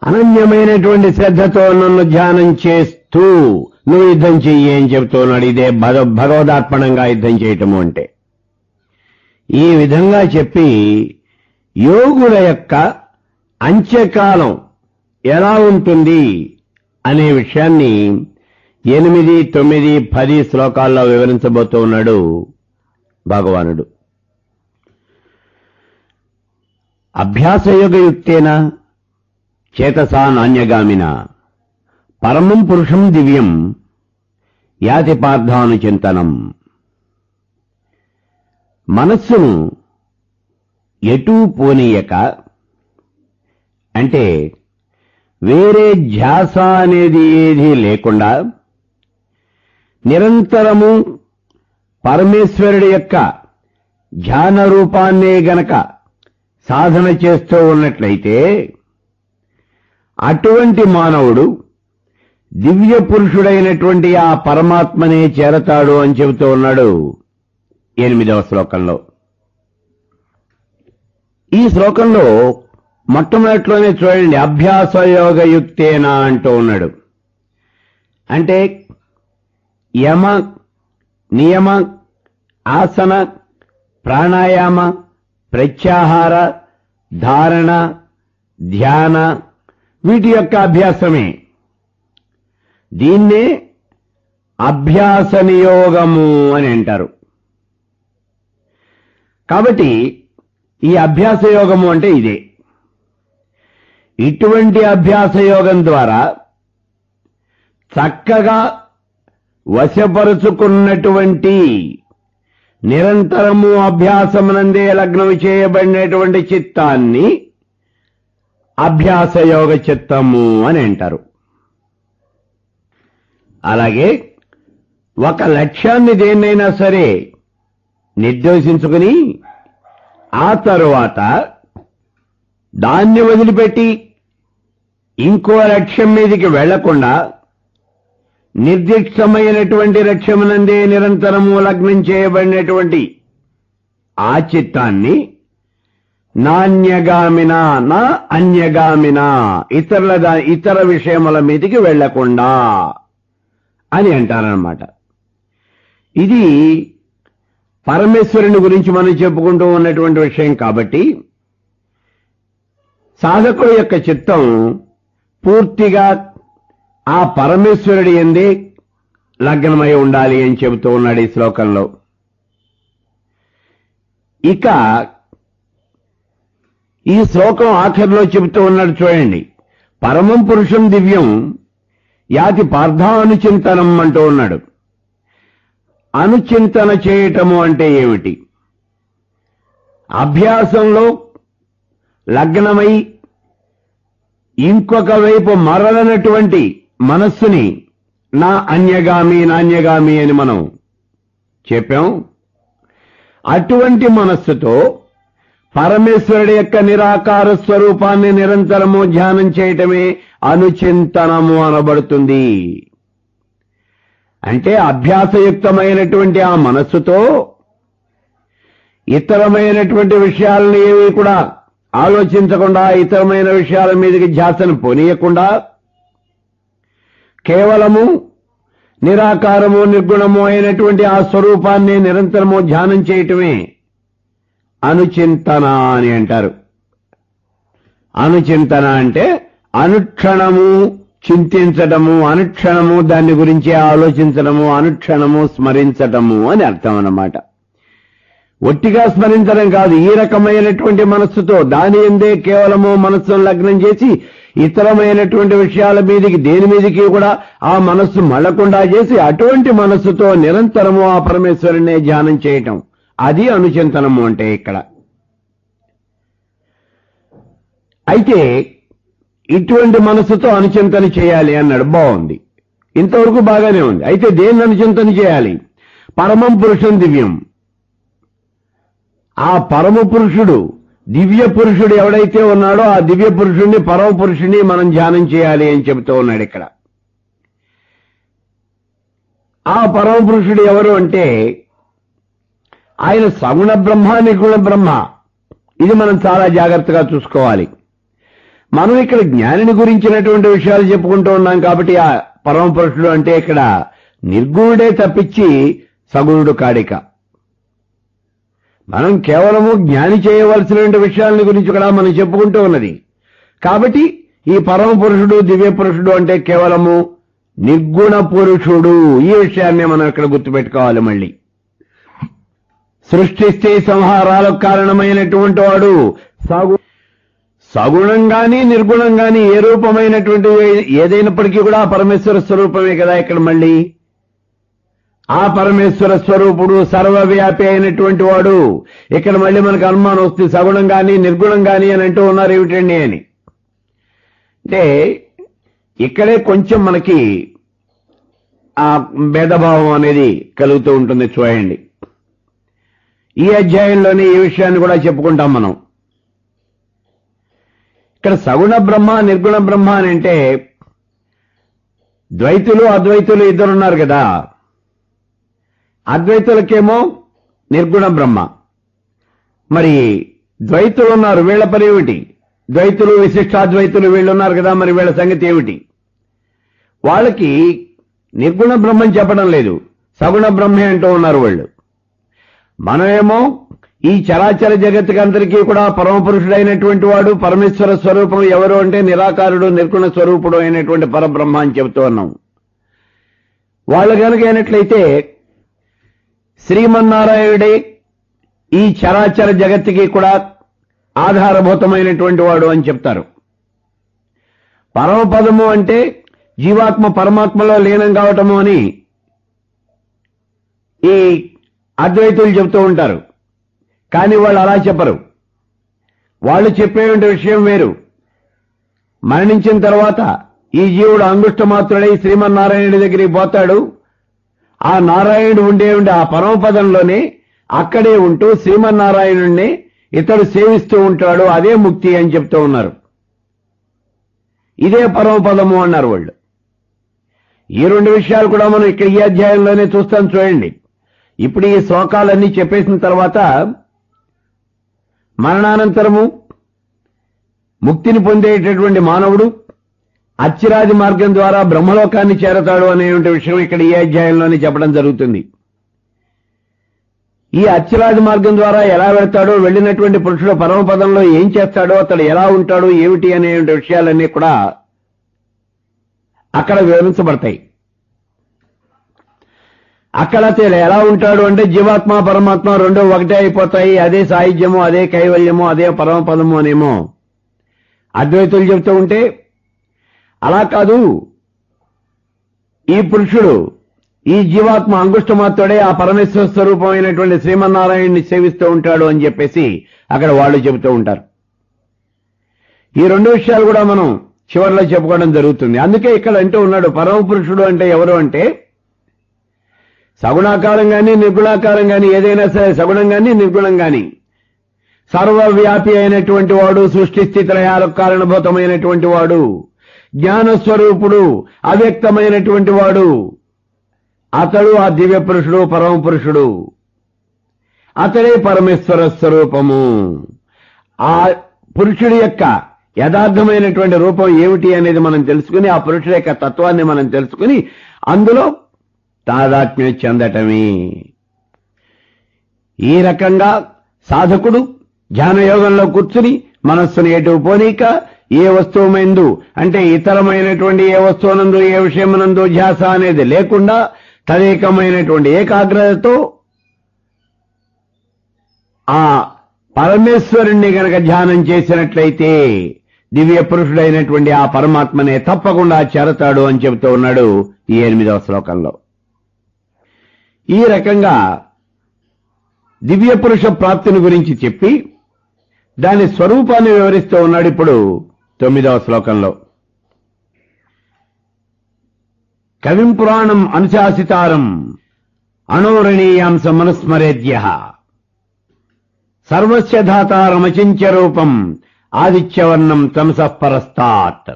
అనన్యమైనటువంటి శ్రద్ధతో నన్ను ధ్యానం చేస్తూ నువ్వు యుద్ధం చెయ్యి అని చెబుతున్నాడు ఇదే భగ భగవదార్పణంగా యుద్ధం చేయటము అంటే ఈ విధంగా చెప్పి యోగుల యొక్క అంత్యకాలం ఎలా ఉంటుంది అనే విషయాన్ని ఎనిమిది తొమ్మిది పది శ్లోకాల్లో వివరించబోతూ ఉన్నాడు భగవానుడు అభ్యాసయోగయుక్తేన చేతసా నాణ్యగామిన పరమం పురుషం దివ్యం యాతి పార్థానుచింతనం మనస్సును ఎటూ పోనీయక అంటే వేరే ధ్యాస అనేది ఏది లేకుండా నిరంతరము పరమేశ్వరుడి యొక్క ధ్యాన రూపాన్నే గనక సాధన చేస్తూ ఉన్నట్లయితే అటువంటి మానవుడు దివ్య పురుషుడైనటువంటి ఆ పరమాత్మనే చేరతాడు అని చెబుతూ ఉన్నాడు ఎనిమిదవ శ్లోకంలో ఈ శ్లోకంలో మొట్టమొదట్లోనే చూడండి అభ్యాసయోగయుక్తేనా అంటూ ఉన్నాడు అంటే యమ నియమ ఆసన ప్రాణాయామ ప్రత్యాహార ధారణ ధ్యాన వీటి యొక్క అభ్యాసమే దీన్నే అభ్యాస నియోగము అని అంటారు కాబట్టి ఈ అభ్యాస యోగము అంటే ఇదే ఇటువంటి అభ్యాస యోగం ద్వారా చక్కగా వశపరుచుకున్నటువంటి నిరంతరము అభ్యాసమునందే లగ్నం చేయబడినటువంటి చిత్తాన్ని అభ్యాస యోగ చిత్తము అని అంటారు అలాగే ఒక లక్ష్యాన్ని దేన్నైనా సరే నిర్దేశించుకుని ఆ తరువాత దాన్ని వదిలిపెట్టి ఇంకో లక్ష్యం మీదికి వెళ్లకుండా నిర్దిష్టమైనటువంటి లక్ష్యమునందే నిరంతరము లగ్నం చేయబడినటువంటి ఆ చిత్తాన్ని నాణ్యగామిన నా అన్యగామిన ఇతరుల దా- ఇతర విషయముల మీదికి వెళ్లకుండా అని అంటారనమాట ఇది పరమేశ్వరుని గురించి మనం చెప్పుకుంటూ ఉన్నటువంటి విషయం కాబట్టి సాధకుడు యొక్క చిత్తం పూర్తిగా ఆ పరమేశ్వరుడి ఎందే లగ్నమై ఉండాలి అని చెబుతూ ఉన్నాడు ఈ శ్లోకంలో ఇక ఈ శ్లోకం ఆఖరిలో చెబుతూ ఉన్నాడు చూడండి పరమం పురుషం దివ్యం యాతి పార్థానుచింతనం అంటూ ఉన్నాడు అనుచింతన చేయటము అంటే ఏమిటి అభ్యాసంలో లగ్నమై ఇంకొక వైపు మరలనటువంటి మనస్సుని నా అన్యగామి నాణ్యగామి అని మనం చెప్పాం అటువంటి మనస్సుతో పరమేశ్వరుడి యొక్క నిరాకార స్వరూపాన్ని నిరంతరము ధ్యానం చేయటమే అనుచింతనము అనబడుతుంది అంటే అభ్యాసయుక్తమైనటువంటి ఆ మనస్సుతో ఇతరమైనటువంటి విషయాలను ఏవి కూడా ఆలోచించకుండా ఇతరమైన విషయాల మీదకి ధ్యాసను పోనీయకుండా కేవలము నిరాకారము నిర్గుణము అయినటువంటి ఆ స్వరూపాన్ని నిరంతరము ధ్యానం చేయటమే అనుచింతన అని అంటారు అనుచింతన అంటే అనుక్షణము చింతించటము అనుక్షణము దాని గురించి ఆలోచించడము అనుక్షణము స్మరించటము అని అర్థం అన్నమాట ఒట్టిగా స్మరించడం కాదు ఈ రకమైనటువంటి మనస్సుతో దాని ఎందే కేవలము మనస్సును లగ్నం చేసి ఇతరమైనటువంటి విషయాల మీదకి దేని మీదకి కూడా ఆ మనస్సు మళ్ళకుండా చేసి అటువంటి మనస్సుతో నిరంతరము ఆ పరమేశ్వరునే ధ్యానం చేయటం అది అనుచింతనము అంటే ఇక్కడ అయితే ఇటువంటి మనస్సుతో అనుచింతన చేయాలి అన్నాడు బాగుంది ఇంతవరకు బాగానే ఉంది అయితే దేన్ని అనుచింతన చేయాలి పరమం పురుషం దివ్యం ఆ పరమ పురుషుడు దివ్య పురుషుడు ఎవడైతే ఉన్నాడో ఆ దివ్య పురుషుడిని పరమ పురుషుడిని మనం ధ్యానం చేయాలి అని చెబుతూ ఉన్నాడు ఇక్కడ ఆ పరమ పురుషుడు ఎవరు అంటే ఆయన సగుణ బ్రహ్మ నిర్గుణ బ్రహ్మ ఇది మనం చాలా జాగ్రత్తగా చూసుకోవాలి మనం ఇక్కడ జ్ఞానిని గురించినటువంటి విషయాలు చెప్పుకుంటూ ఉన్నాం కాబట్టి ఆ పరమ పురుషుడు అంటే ఇక్కడ నిర్గుణుడే తప్పించి సగుణుడు కాడిక మనం కేవలము జ్ఞాని చేయవలసినటువంటి విషయాల గురించి కూడా మనం చెప్పుకుంటూ ఉన్నది కాబట్టి ఈ పరమ పురుషుడు దివ్య పురుషుడు అంటే కేవలము నిర్గుణ పురుషుడు ఈ విషయాన్ని మనం ఇక్కడ గుర్తుపెట్టుకోవాలి మళ్ళీ సృష్టిస్తే సంహారాలకు కారణమైనటువంటి వాడు సగు సగుణం గాని నిర్గుణం గాని ఏ రూపమైనటువంటి ఏదైనప్పటికీ కూడా ఆ పరమేశ్వర స్వరూపమే కదా ఇక్కడ మళ్ళీ ఆ పరమేశ్వర స్వరూపుడు సర్వవ్యాపి అయినటువంటి వాడు ఇక్కడ మళ్ళీ మనకు అనుమానం వస్తుంది సగుణం గాని నిర్గుణం గాని అని అంటూ ఉన్నారు ఏమిటండి అని అంటే ఇక్కడే కొంచెం మనకి ఆ భేదభావం అనేది కలుగుతూ ఉంటుంది చూడండి ఈ అధ్యాయంలోనే ఈ విషయాన్ని కూడా చెప్పుకుంటాం మనం ఇక్కడ సగుణ బ్రహ్మ నిర్గుణ బ్రహ్మ అని అంటే ద్వైతులు అద్వైతులు ఇద్దరున్నారు కదా అద్వైతులకేమో నిర్గుణ బ్రహ్మ మరి ద్వైతులు ఉన్నారు వీళ్ల పని ఏమిటి ద్వైతులు విశిష్టాద్వైతులు వీళ్ళు ఉన్నారు కదా మరి వీళ్ళ సంగతి ఏమిటి వాళ్ళకి నిర్గుణ బ్రహ్మం చెప్పడం లేదు సగుణ బ్రహ్మే అంటూ ఉన్నారు వాళ్ళు మనమేమో ఈ చరాచర జగత్తుకందరికీ కూడా పరమపురుషుడైనటువంటి వాడు పరమేశ్వర స్వరూపం ఎవరు అంటే నిరాకారుడు నిర్గుణ స్వరూపుడు అయినటువంటి పరబ్రహ్మ అని చెబుతూ ఉన్నాం వాళ్ళు కనుక అయినట్లయితే శ్రీమన్నారాయణుడే ఈ చరాచర జగత్తుకి కూడా ఆధారభూతమైనటువంటి వాడు అని చెప్తారు పరమపదము అంటే జీవాత్మ పరమాత్మలో లీనం కావటము అని ఈ అద్వైతులు చెబుతూ ఉంటారు కానీ వాళ్ళు అలా చెప్పరు వాళ్ళు చెప్పేటువంటి విషయం వేరు మరణించిన తర్వాత ఈ జీవుడు అంగుష్ట మాత్రుడై శ్రీమన్నారాయణుడి దగ్గరికి పోతాడు ఆ నారాయణుడు ఉండే ఉండే ఆ పరమపదంలోనే అక్కడే ఉంటూ శ్రీమన్నారాయణుడిని ఇతడు సేవిస్తూ ఉంటాడు అదే ముక్తి అని చెప్తూ ఉన్నారు ఇదే పరమపదము అన్నారు వాళ్ళు ఈ రెండు విషయాలు కూడా మనం ఇక్కడ ఈ అధ్యాయంలోనే చూస్తాం చూడండి ఇప్పుడు ఈ శ్లోకాలన్నీ చెప్పేసిన తర్వాత మరణానంతరము ముక్తిని పొందేటటువంటి మానవుడు అచ్చిరాది మార్గం ద్వారా బ్రహ్మలోకాన్ని చేరతాడు అనేటువంటి విషయం ఇక్కడ ఈ అధ్యాయంలోనే చెప్పడం జరుగుతుంది ఈ అచ్చిరాది మార్గం ద్వారా ఎలా వెళ్తాడో వెళ్ళినటువంటి పురుషుడు పరమపదంలో ఏం చేస్తాడో అతడు ఎలా ఉంటాడు ఏమిటి అనే విషయాలన్నీ కూడా అక్కడ వివరించబడతాయి అక్కడ అతడు ఎలా ఉంటాడు అంటే జీవాత్మ పరమాత్మ రెండో ఒకటే అయిపోతాయి అదే సాహిత్యము అదే కైవల్యము అదే పరమపదము అనేమో అద్వైతులు చెబుతూ ఉంటే అలా కాదు ఈ పురుషుడు ఈ జీవాత్మ అంగుష్టమాత్రుడే ఆ పరమేశ్వర స్వరూపమైనటువంటి శ్రీమన్నారాయణ్ణి సేవిస్తూ ఉంటాడు అని చెప్పేసి అక్కడ వాళ్ళు చెబుతూ ఉంటారు ఈ రెండు విషయాలు కూడా మనం చివరిలో చెప్పుకోవడం జరుగుతుంది అందుకే ఇక్కడ అంటూ ఉన్నాడు పరమ పురుషుడు అంటే ఎవరు అంటే సగుణాకారం గాని నిర్గుణాకారం గాని ఏదైనా సరే సగుణం గాని నిర్గుణం గాని సర్వవ్యాపి అయినటువంటి వాడు సృష్టి స్థితి లయాలకు కారణభూతమైనటువంటి వాడు జ్ఞానస్వరూపుడు అవ్యక్తమైనటువంటి వాడు అతడు ఆ దివ్య పురుషుడు పరమ పురుషుడు అతడే పరమేశ్వర స్వరూపము ఆ పురుషుడి యొక్క యథార్థమైనటువంటి రూపం ఏమిటి అనేది మనం తెలుసుకుని ఆ పురుషుడి యొక్క తత్వాన్ని మనం తెలుసుకుని అందులో తాదాత్మ్యం చెందటమే ఈ రకంగా సాధకుడు ధ్యానయోగంలో కూర్చుని మనస్సును ఎటు పోనీక ఏ వస్తువుమందు అంటే ఇతరమైనటువంటి ఏ వస్తువునందు ఏ విషయమునందు ధ్యాస అనేది లేకుండా తదేకమైనటువంటి ఏకాగ్రతతో ఆ పరమేశ్వరుణ్ణి గనక ధ్యానం చేసినట్లయితే దివ్య పురుషుడైనటువంటి ఆ పరమాత్మనే తప్పకుండా చేరతాడు అని చెబుతూ ఉన్నాడు ఈ ఎనిమిదవ శ్లోకంలో ఈ రకంగా దివ్య పురుష ప్రాప్తిని గురించి చెప్పి దాని స్వరూపాన్ని వివరిస్తూ ఉన్నాడు ఇప్పుడు తొమ్మిదవ శ్లోకంలో కవిం పురాణం అనుశాసితారం అణోరణీయాంస మనుస్మరేద్య సర్వస్య ధాతారమచించ రూపం ఆదిత్యవర్ణం తమసః పరస్తాత్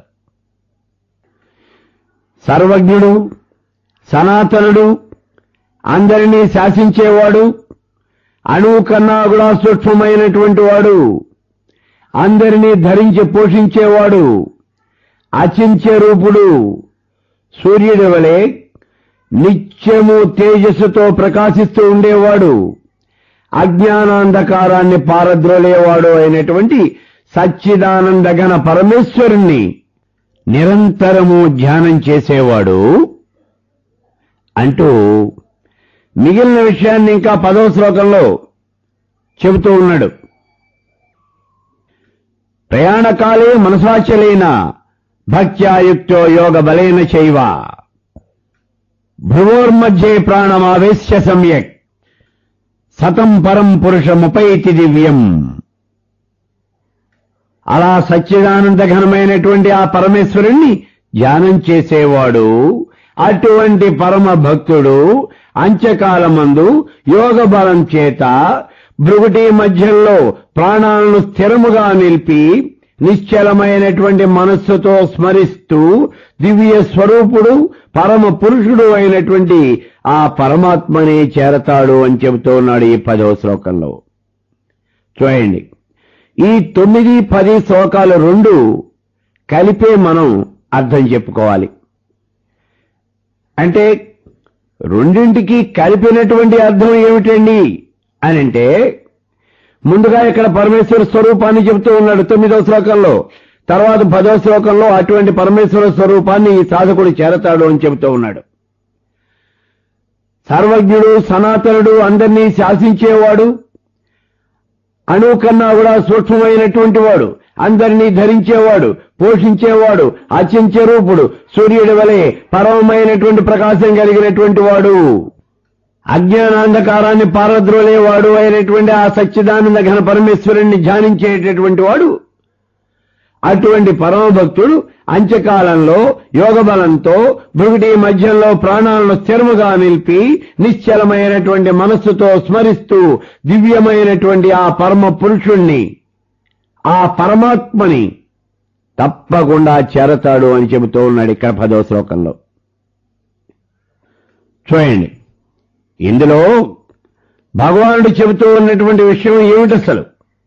సర్వజ్ఞుడు సనాతనుడు అందరినీ శాసించేవాడు అణువు కన్నా కూడా సూక్ష్మమైనటువంటి వాడు అందరినీ ధరించి పోషించేవాడు అచించే రూపుడు సూర్యుడి వలె నిత్యము తేజస్సుతో ప్రకాశిస్తూ ఉండేవాడు అజ్ఞానాంధకారాన్ని పారద్రోలేవాడు అయినటువంటి సచ్చిదానంద ఘన పరమేశ్వరుణ్ణి నిరంతరము ధ్యానం చేసేవాడు అంటూ మిగిలిన విషయాన్ని ఇంకా పదవ శ్లోకంలో చెబుతూ ఉన్నాడు ప్రయాణకాలే మనసాచలైన భక్త్యాయుక్తో యోగ బలైన చైవ భ్రువోర్మధ్యే ప్రాణమావేశ్య సమ్యక్ సతం పరం పురుషముపైతి దివ్యం అలా సచ్చిదానంద ఘనమైనటువంటి ఆ పరమేశ్వరుణ్ణి ధ్యానం చేసేవాడు అటువంటి పరమ భక్తుడు అంత్యకాలమందు యోగ బలం చేత భృగుటి మధ్యంలో ప్రాణాలను స్థిరముగా నిలిపి నిశ్చలమైనటువంటి మనస్సుతో స్మరిస్తూ దివ్య స్వరూపుడు పరమ పురుషుడు అయినటువంటి ఆ పరమాత్మనే చేరతాడు అని చెబుతూ ఉన్నాడు ఈ పదవ శ్లోకంలో చూడండి ఈ తొమ్మిది పది శ్లోకాలు రెండు కలిపే మనం అర్థం చెప్పుకోవాలి అంటే రెండింటికి కలిపినటువంటి అర్థం ఏమిటండి అని అంటే ముందుగా ఇక్కడ పరమేశ్వర స్వరూపాన్ని చెబుతూ ఉన్నాడు తొమ్మిదవ శ్లోకంలో తర్వాత పదవ శ్లోకంలో అటువంటి పరమేశ్వర స్వరూపాన్ని ఈ సాధకుడు చేరతాడు అని చెబుతూ ఉన్నాడు సర్వజ్ఞుడు సనాతనుడు అందరినీ శాసించేవాడు అణువు కన్నా కూడా సూక్ష్మమైనటువంటి వాడు అందరినీ ధరించేవాడు పోషించేవాడు అచించే రూపుడు సూర్యుడి వలె పరమమైనటువంటి ప్రకాశం కలిగినటువంటి వాడు అజ్ఞానాంధకారాన్ని పారద్రోలేవాడు అయినటువంటి ఆ సచ్చిదానంద ఘన పరమేశ్వరుణ్ణి ధ్యానించేటటువంటి వాడు అటువంటి పరమ భక్తుడు అంత్యకాలంలో యోగ బలంతో భృగుటి మధ్యంలో ప్రాణాలను స్థిరముగా నిలిపి నిశ్చలమైనటువంటి మనస్సుతో స్మరిస్తూ దివ్యమైనటువంటి ఆ పరమ పురుషుణ్ణి ఆ పరమాత్మని తప్పకుండా చేరతాడు అని చెబుతూ ఉన్నాడు ఇక్కడ పదో శ్లోకంలో చూడండి ఇందులో భగవానుడు చెబుతూ ఉన్నటువంటి విషయం ఏమిటి అసలు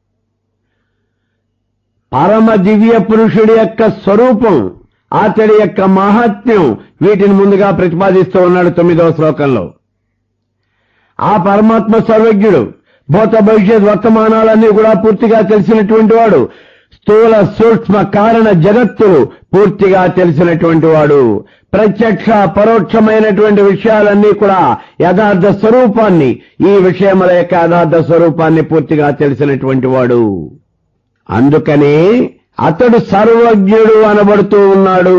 పరమ దివ్య పురుషుడి యొక్క స్వరూపం అతడి యొక్క మహాత్మ్యం వీటిని ముందుగా ప్రతిపాదిస్తూ ఉన్నాడు తొమ్మిదవ శ్లోకంలో ఆ పరమాత్మ సర్వజ్ఞుడు భూత భవిష్యత్ వర్తమానాలన్నీ కూడా పూర్తిగా తెలిసినటువంటి వాడు స్థూల సూక్ష్మ కారణ జగత్తులు పూర్తిగా తెలిసినటువంటి వాడు ప్రత్యక్ష పరోక్షమైనటువంటి విషయాలన్నీ కూడా యథార్థ స్వరూపాన్ని ఈ విషయముల యొక్క యథార్థ స్వరూపాన్ని పూర్తిగా తెలిసినటువంటి వాడు అందుకనే అతడు సర్వజ్ఞుడు అనబడుతూ ఉన్నాడు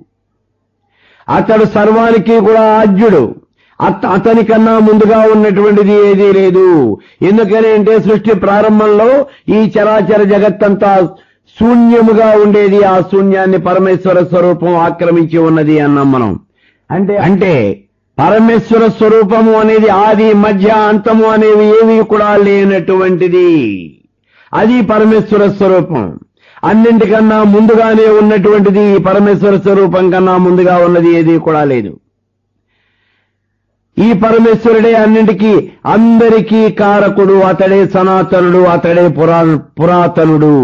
అతడు సర్వానికి కూడా ఆద్యుడు అత అతని కన్నా ముందుగా ఉన్నటువంటిది ఏదీ లేదు ఎందుకని అంటే సృష్టి ప్రారంభంలో ఈ చరాచర జగత్తంతా శూన్యముగా ఉండేది ఆ శూన్యాన్ని పరమేశ్వర స్వరూపం ఆక్రమించి ఉన్నది అన్నాం మనం అంటే అంటే పరమేశ్వర స్వరూపము అనేది ఆది మధ్య అంతము అనేవి ఏవి కూడా లేనటువంటిది అది పరమేశ్వర స్వరూపం అన్నింటికన్నా ముందుగానే ఉన్నటువంటిది ఈ పరమేశ్వర స్వరూపం కన్నా ముందుగా ఉన్నది ఏది కూడా లేదు ఈ పరమేశ్వరుడే అన్నింటికీ అందరికీ కారకుడు అతడే సనాతనుడు అతడే పురా పురాతనుడు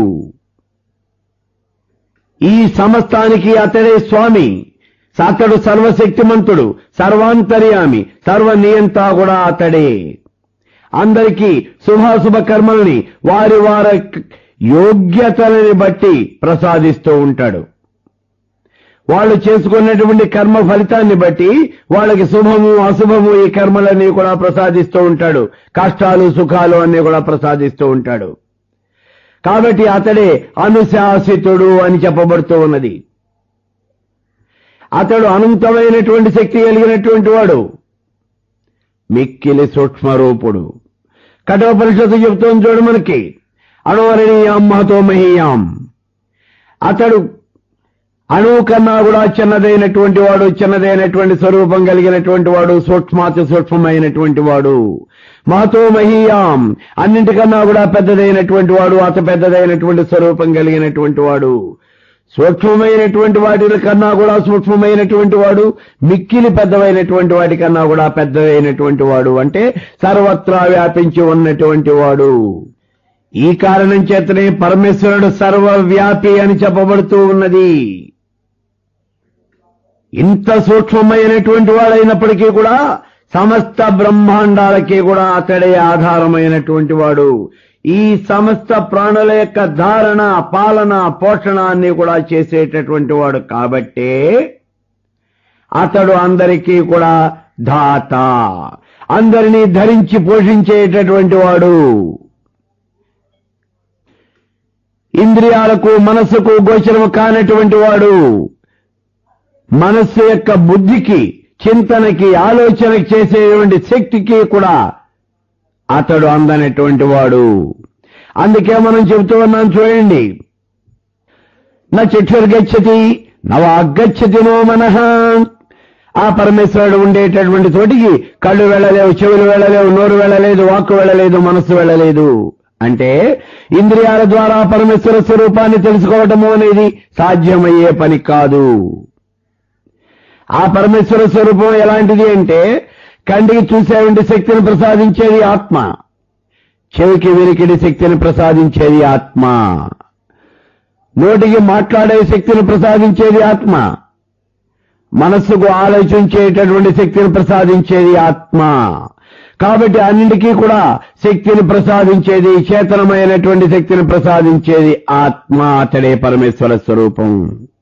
ఈ సమస్తానికి అతడే స్వామి అతడు సర్వశక్తిమంతుడు సర్వాంతర్యామి సర్వనియంత కూడా అతడే అందరికీ శుభాశుభ కర్మల్ని వారి వారి యోగ్యతలని బట్టి ప్రసాదిస్తూ ఉంటాడు వాళ్ళు చేసుకున్నటువంటి కర్మ ఫలితాన్ని బట్టి వాళ్ళకి శుభము అశుభము ఈ కర్మలన్నీ కూడా ప్రసాదిస్తూ ఉంటాడు కష్టాలు సుఖాలు అన్ని కూడా ప్రసాదిస్తూ ఉంటాడు కాబట్టి అతడే అనుశాసితుడు అని చెప్పబడుతూ ఉన్నది అతడు అనంతమైనటువంటి శక్తి కలిగినటువంటి వాడు మిక్కిలి సూక్ష్మరూపుడు కఠోపనిషత్తు చెబుతోంది చూడు మనకి అణోరణీయాం మహతో మహీయాం అతడు అణువు కన్నా కూడా చిన్నదైనటువంటి వాడు చిన్నదైనటువంటి స్వరూపం కలిగినటువంటి వాడు సూక్ష్మాతి సూక్ష్మమైనటువంటి వాడు మహతో మహీయాం అన్నింటికన్నా కూడా పెద్దదైనటువంటి వాడు అత పెద్దదైనటువంటి స్వరూపం కలిగినటువంటి వాడు సూక్ష్మమైనటువంటి వాటి కన్నా కూడా సూక్ష్మమైనటువంటి వాడు మిక్కిలి పెద్దవైనటువంటి వాటి కన్నా కూడా పెద్దదైనటువంటి వాడు అంటే సర్వత్రా వ్యాపించి ఉన్నటువంటి వాడు ఈ కారణం చేతనే పరమేశ్వరుడు సర్వవ్యాపి అని చెప్పబడుతూ ఉన్నది ఇంత సూక్ష్మమైనటువంటి వాడైనప్పటికీ కూడా సమస్త బ్రహ్మాండాలకి కూడా అతడే ఆధారమైనటువంటి వాడు ఈ సమస్త ప్రాణుల యొక్క ధారణ పాలన పోషణ అన్ని కూడా చేసేటటువంటి వాడు కాబట్టే అతడు అందరికీ కూడా దాత అందరినీ ధరించి పోషించేటటువంటి వాడు ఇంద్రియాలకు మనస్సుకు గోచరము కానటువంటి వాడు మనస్సు యొక్క బుద్ధికి చింతనకి ఆలోచనకి చేసేటువంటి శక్తికి కూడా అతడు అందనటువంటి వాడు అందుకే మనం చెబుతూ ఉన్నాం చూడండి నా చక్షుర్గచ్చతి నవాగచ్చతి నో మనః ఆ పరమేశ్వరుడు ఉండేటటువంటి చోటికి కళ్ళు వెళ్ళలేవు చెవులు వెళ్ళలేవు నోరు వెళ్ళలేదు వాక్కు వెళ్ళలేదు మనస్సు వెళ్ళలేదు అంటే ఇంద్రియాల ద్వారా పరమేశ్వర స్వరూపాన్ని తెలుసుకోవటము అనేది సాధ్యమయ్యే పని కాదు ఆ పరమేశ్వర స్వరూపం ఎలాంటిది అంటే కంటికి చూసేటువంటి శక్తిని ప్రసాదించేది ఆత్మ చెవికి వినికిడి శక్తిని ప్రసాదించేది ఆత్మ నోటికి మాట్లాడే శక్తిని ప్రసాదించేది ఆత్మ మనస్సుకు ఆలోచించేటటువంటి శక్తిని ప్రసాదించేది ఆత్మ కాబట్టి అన్నింటికీ కూడా శక్తిని ప్రసాదించేది చేతనమైనటువంటి శక్తిని ప్రసాదించేది ఆత్మ అతడే పరమేశ్వర స్వరూపం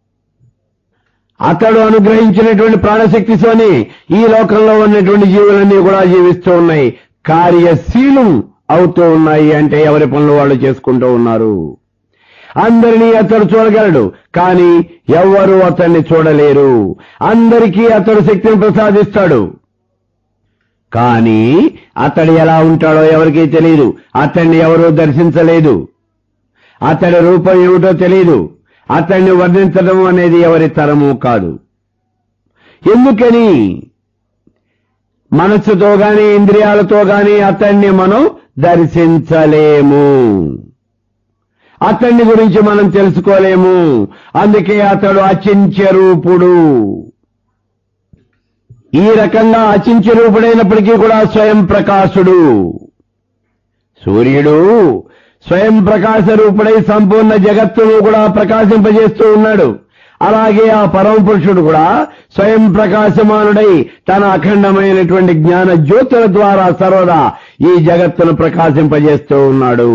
అతడు అనుగ్రహించినటువంటి ప్రాణశక్తితోనే ఈ లోకంలో ఉన్నటువంటి జీవులన్నీ కూడా జీవిస్తూ ఉన్నాయి కార్యశీలం అవుతూ ఉన్నాయి అంటే ఎవరి పనులు వాళ్ళు చేసుకుంటూ ఉన్నారు అందరినీ అతడు చూడగలడు కానీ ఎవ్వరూ అతన్ని చూడలేరు అందరికీ అతడు శక్తిని ప్రసాదిస్తాడు కానీ అతడు ఎలా ఉంటాడో ఎవరికీ తెలియదు అతన్ని ఎవరూ దర్శించలేదు అతడి రూపం ఏమిటో తెలియదు అతన్ని వర్ణించడం అనేది ఎవరి తరము కాదు ఎందుకని మనస్సుతో గాని ఇంద్రియాలతో గాని అతన్ని మనం దర్శించలేము అతన్ని గురించి మనం తెలుసుకోలేము అందుకే అతడు అచింత్య రూపుడు ఈ రకంగా అచింత్య రూపుడైనప్పటికీ కూడా స్వయం ప్రకాశుడు సూర్యుడు స్వయం ప్రకాశ రూపుడై సంపూర్ణ జగత్తును కూడా ప్రకాశింపజేస్తూ ఉన్నాడు అలాగే ఆ పరమ పురుషుడు కూడా స్వయం ప్రకాశమానుడై తన అఖండమైనటువంటి జ్ఞాన జ్యోతుల ద్వారా సర్వదా ఈ జగత్తును ప్రకాశింపజేస్తూ ఉన్నాడు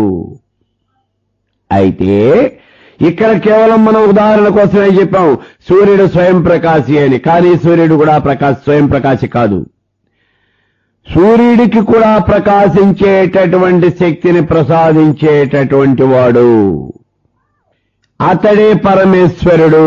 అయితే ఇక్కడ కేవలం మనం ఉదాహరణ కోసమే చెప్పాం సూర్యుడు స్వయం ప్రకాశి అని కానీ సూర్యుడు కూడా ప్రకాశ స్వయం ప్రకాశి కాదు సూర్యుడికి కూడా ప్రకాశించేటటువంటి శక్తిని ప్రసాదించేటటువంటి వాడు అతడే పరమేశ్వరుడు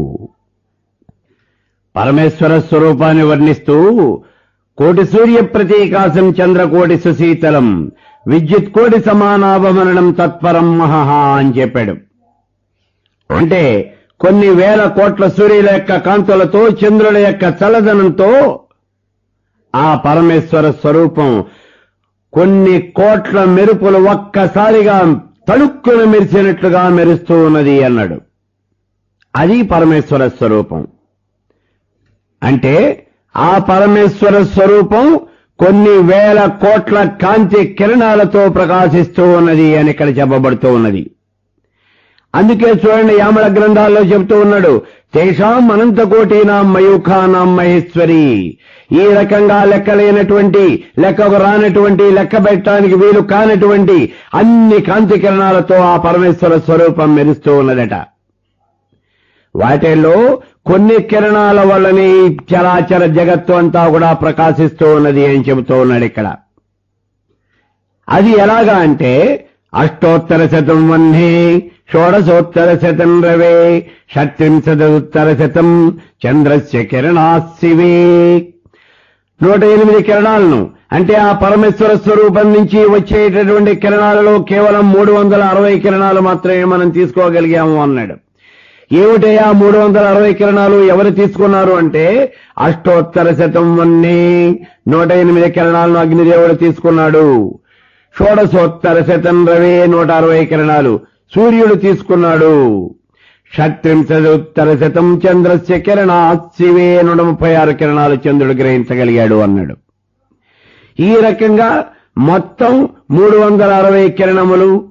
పరమేశ్వర స్వరూపాన్ని వర్ణిస్తూ కోటి సూర్య ప్రతీకాశం చంద్రకోటి సుశీతలం విద్యుత్ కోటి సమానాభమరణం తత్పరం మహహ అని చెప్పాడు అంటే కొన్ని వేల కోట్ల సూర్యుల యొక్క కాంతులతో చంద్రుల యొక్క చల్లదనంతో ఆ పరమేశ్వర స్వరూపం కొన్ని కోట్ల మెరుపులు ఒక్కసారిగా తణుక్కున మెరిసినట్లుగా మెరుస్తూ ఉన్నది అన్నాడు అది పరమేశ్వర స్వరూపం అంటే ఆ పరమేశ్వర స్వరూపం కొన్ని వేల కోట్ల కాంతి కిరణాలతో ప్రకాశిస్తూ ఉన్నది అని ఇక్కడ చెప్పబడుతూ ఉన్నది అందుకే చూడండి యామల గ్రంథాల్లో చెబుతూ ఉన్నాడు తేషాం అనంతకోటీనాం మయూఖానాం మహేశ్వరి ఈ రకంగా లెక్కలేనటువంటి లెక్కకు రానటువంటి లెక్క పెట్టడానికి వీలు కానటువంటి అన్ని కాంతి కిరణాలతో ఆ పరమేశ్వర స్వరూపం మెరుస్తూ ఉన్నదట వాటిల్లో కొన్ని కిరణాల వల్లనే ఈ చరాచర జగత్తు అంతా కూడా ప్రకాశిస్తూ ఉన్నది అని చెబుతూ ఉన్నాడు ఇక్కడ అది ఎలాగా అంటే అష్టోత్తర శతం వన్హే షోడశోత్తర శతం రవే షట్త్రింశదుత్తర శతం చంద్రస్య కిరణా శివే నూట ఎనిమిది కిరణాలను అంటే ఆ పరమేశ్వర స్వరూపం నుంచి వచ్చేటటువంటి కిరణాలలో కేవలం మూడు వందల అరవై కిరణాలు మాత్రమే మనం తీసుకోగలిగాము అన్నాడు ఏమిటయ్యా మూడు వందల అరవై కిరణాలు ఎవరు తీసుకున్నారు అంటే అష్టోత్తర శతం వన్నే నూట ఎనిమిది కిరణాలను అగ్నిదేవుడు తీసుకున్నాడు షోడశోత్తర శతం రవే నూట అరవై కిరణాలు సూర్యుడు తీసుకున్నాడు షట్త్రింశదుత్తర శతం చంద్రస్య కిరణా శివే నూట ముప్పై ఆరు కిరణాలు చంద్రుడు గ్రహించగలిగాడు అన్నాడు ఈ రకంగా మొత్తం మూడు వందల అరవై కిరణములు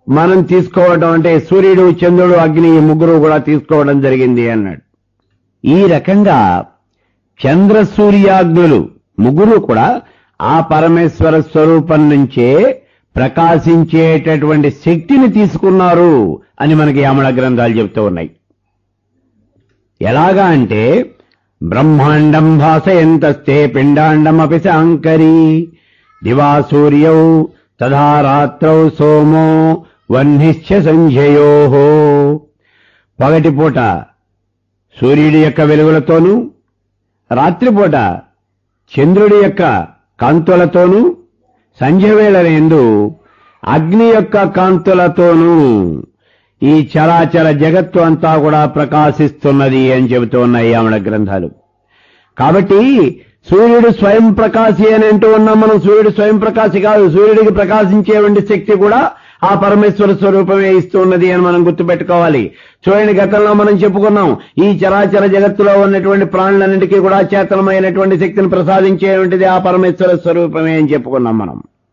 మనం తీసుకోవడం అంటే సూర్యుడు చంద్రుడు అగ్ని ఈ ముగ్గురు కూడా తీసుకోవడం జరిగింది అన్నాడు ఈ రకంగా చంద్ర సూర్యాగ్నులు ముగ్గురు కూడా ఆ పరమేశ్వర స్వరూపం నుంచే ప్రకాశించేటటువంటి శక్తిని తీసుకున్నారు అని మనకి యామణ గ్రంథాలు చెప్తూ ఉన్నాయి ఎలాగా అంటే బ్రహ్మాండం భాసయంతస్తే పిండాండమపి శాంకరీ దివా సూర్యౌ తథా రాత్రౌ సోమో వహ్నిశ్చ సంజయో పగటిపూట సూర్యుడి యొక్క వెలుగులతోనూ రాత్రిపూట చంద్రుడి యొక్క కాంతులతోనూ సంధ్యవేళ ఎందు అగ్ని యొక్క కాంతులతోనూ ఈ చరాచర జగత్తు అంతా కూడా ప్రకాశిస్తున్నది అని చెబుతూ ఉన్నాయి ఆవిడ గ్రంథాలు కాబట్టి సూర్యుడు స్వయం ప్రకాశి అని అంటూ ఉన్నాం మనం సూర్యుడు స్వయం ప్రకాశి కాదు సూర్యుడికి ప్రకాశించేటువంటి శక్తి కూడా ఆ పరమేశ్వర స్వరూపమే ఇస్తూ ఉన్నది అని మనం గుర్తుపెట్టుకోవాలి చూడండి గతంలో మనం చెప్పుకున్నాం ఈ చరాచర జగత్తులో ఉన్నటువంటి ప్రాణులన్నిటికీ కూడా చేతనమైనటువంటి శక్తిని ప్రసాదించేటువంటిది ఆ పరమేశ్వర స్వరూపమే అని చెప్పుకున్నాం మనం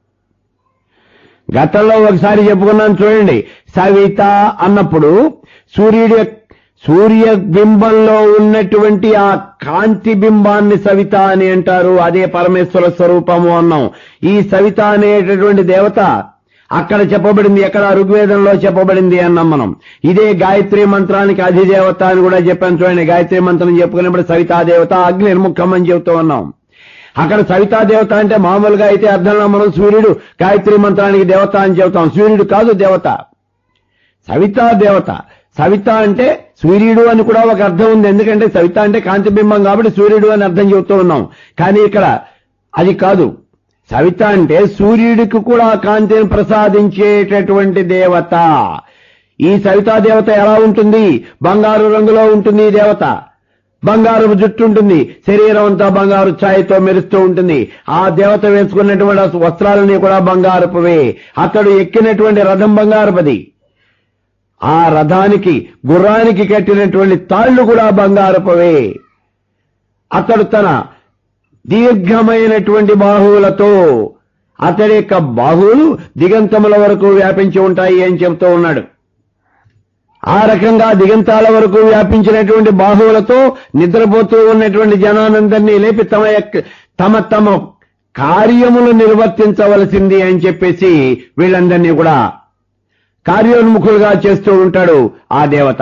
గతంలో ఒకసారి చెప్పుకున్నాం చూడండి సవిత అన్నప్పుడు సూర్యుడి యొక్క- సూర్య బింబంలో ఉన్నటువంటి ఆ కాంతి బింబాన్ని సవిత అని అంటారు అదే పరమేశ్వర స్వరూపము అన్నాం ఈ సవిత అనేటటువంటి దేవత అక్కడ చెప్పబడింది ఎక్కడ ఋగ్వేదంలో చెప్పబడింది అన్నాం మనం ఇదే గాయత్రి మంత్రానికి అధిదేవత అని కూడా చెప్పాను చూడండి గాయత్రి మంత్రం చెప్పుకున్నప్పుడు సవితా దేవత అగ్ని నిర్ముఖం అని చెబుతూ ఉన్నాం అక్కడ సవితా దేవత అంటే మామూలుగా అయితే అర్థంలో మనం సూర్యుడు గాయత్రి మంత్రానికి దేవత అని చెబుతాం సూర్యుడు కాదు దేవత సవితా దేవత సవిత అంటే సూర్యుడు అని కూడా ఒక అర్థం ఉంది ఎందుకంటే సవిత అంటే కాంతి బింబం కాబట్టి సూర్యుడు అని అర్థం చెబుతూ ఉన్నాం కానీ ఇక్కడ అది కాదు సవిత అంటే సూర్యుడికి కూడా కాంతిని ప్రసాదించేటటువంటి దేవత ఈ సవితా దేవత ఎలా ఉంటుంది బంగారు రంగులో ఉంటుంది ఈ దేవత బంగారు జుట్టు ఉంటుంది శరీరం అంతా బంగారు ఛాయతో మెరుస్తూ ఉంటుంది ఆ దేవత వేసుకున్నటువంటి ఆ వస్త్రాలని కూడా బంగారుపువే అతడు ఎక్కినటువంటి రథం బంగారుపది ఆ రథానికి గుర్రానికి కట్టినటువంటి తాళ్లు కూడా బంగారపవే అతడు తన దీర్ఘమైనటువంటి బాహువులతో అతడి యొక్క బాహువులు దిగంతముల వరకు వ్యాపించి ఉంటాయి అని చెబుతూ ఉన్నాడు ఆ రకంగా దిగంతాల వరకు వ్యాపించినటువంటి బాహువులతో నిద్రపోతూ ఉన్నటువంటి జనానందరినీ లేపి తమ యొక్క తమ తమ కార్యములు నిర్వర్తించవలసింది అని చెప్పేసి వీళ్ళందరినీ కూడా కార్యోన్ముఖులుగా చేస్తూ ఉంటాడు ఆ దేవత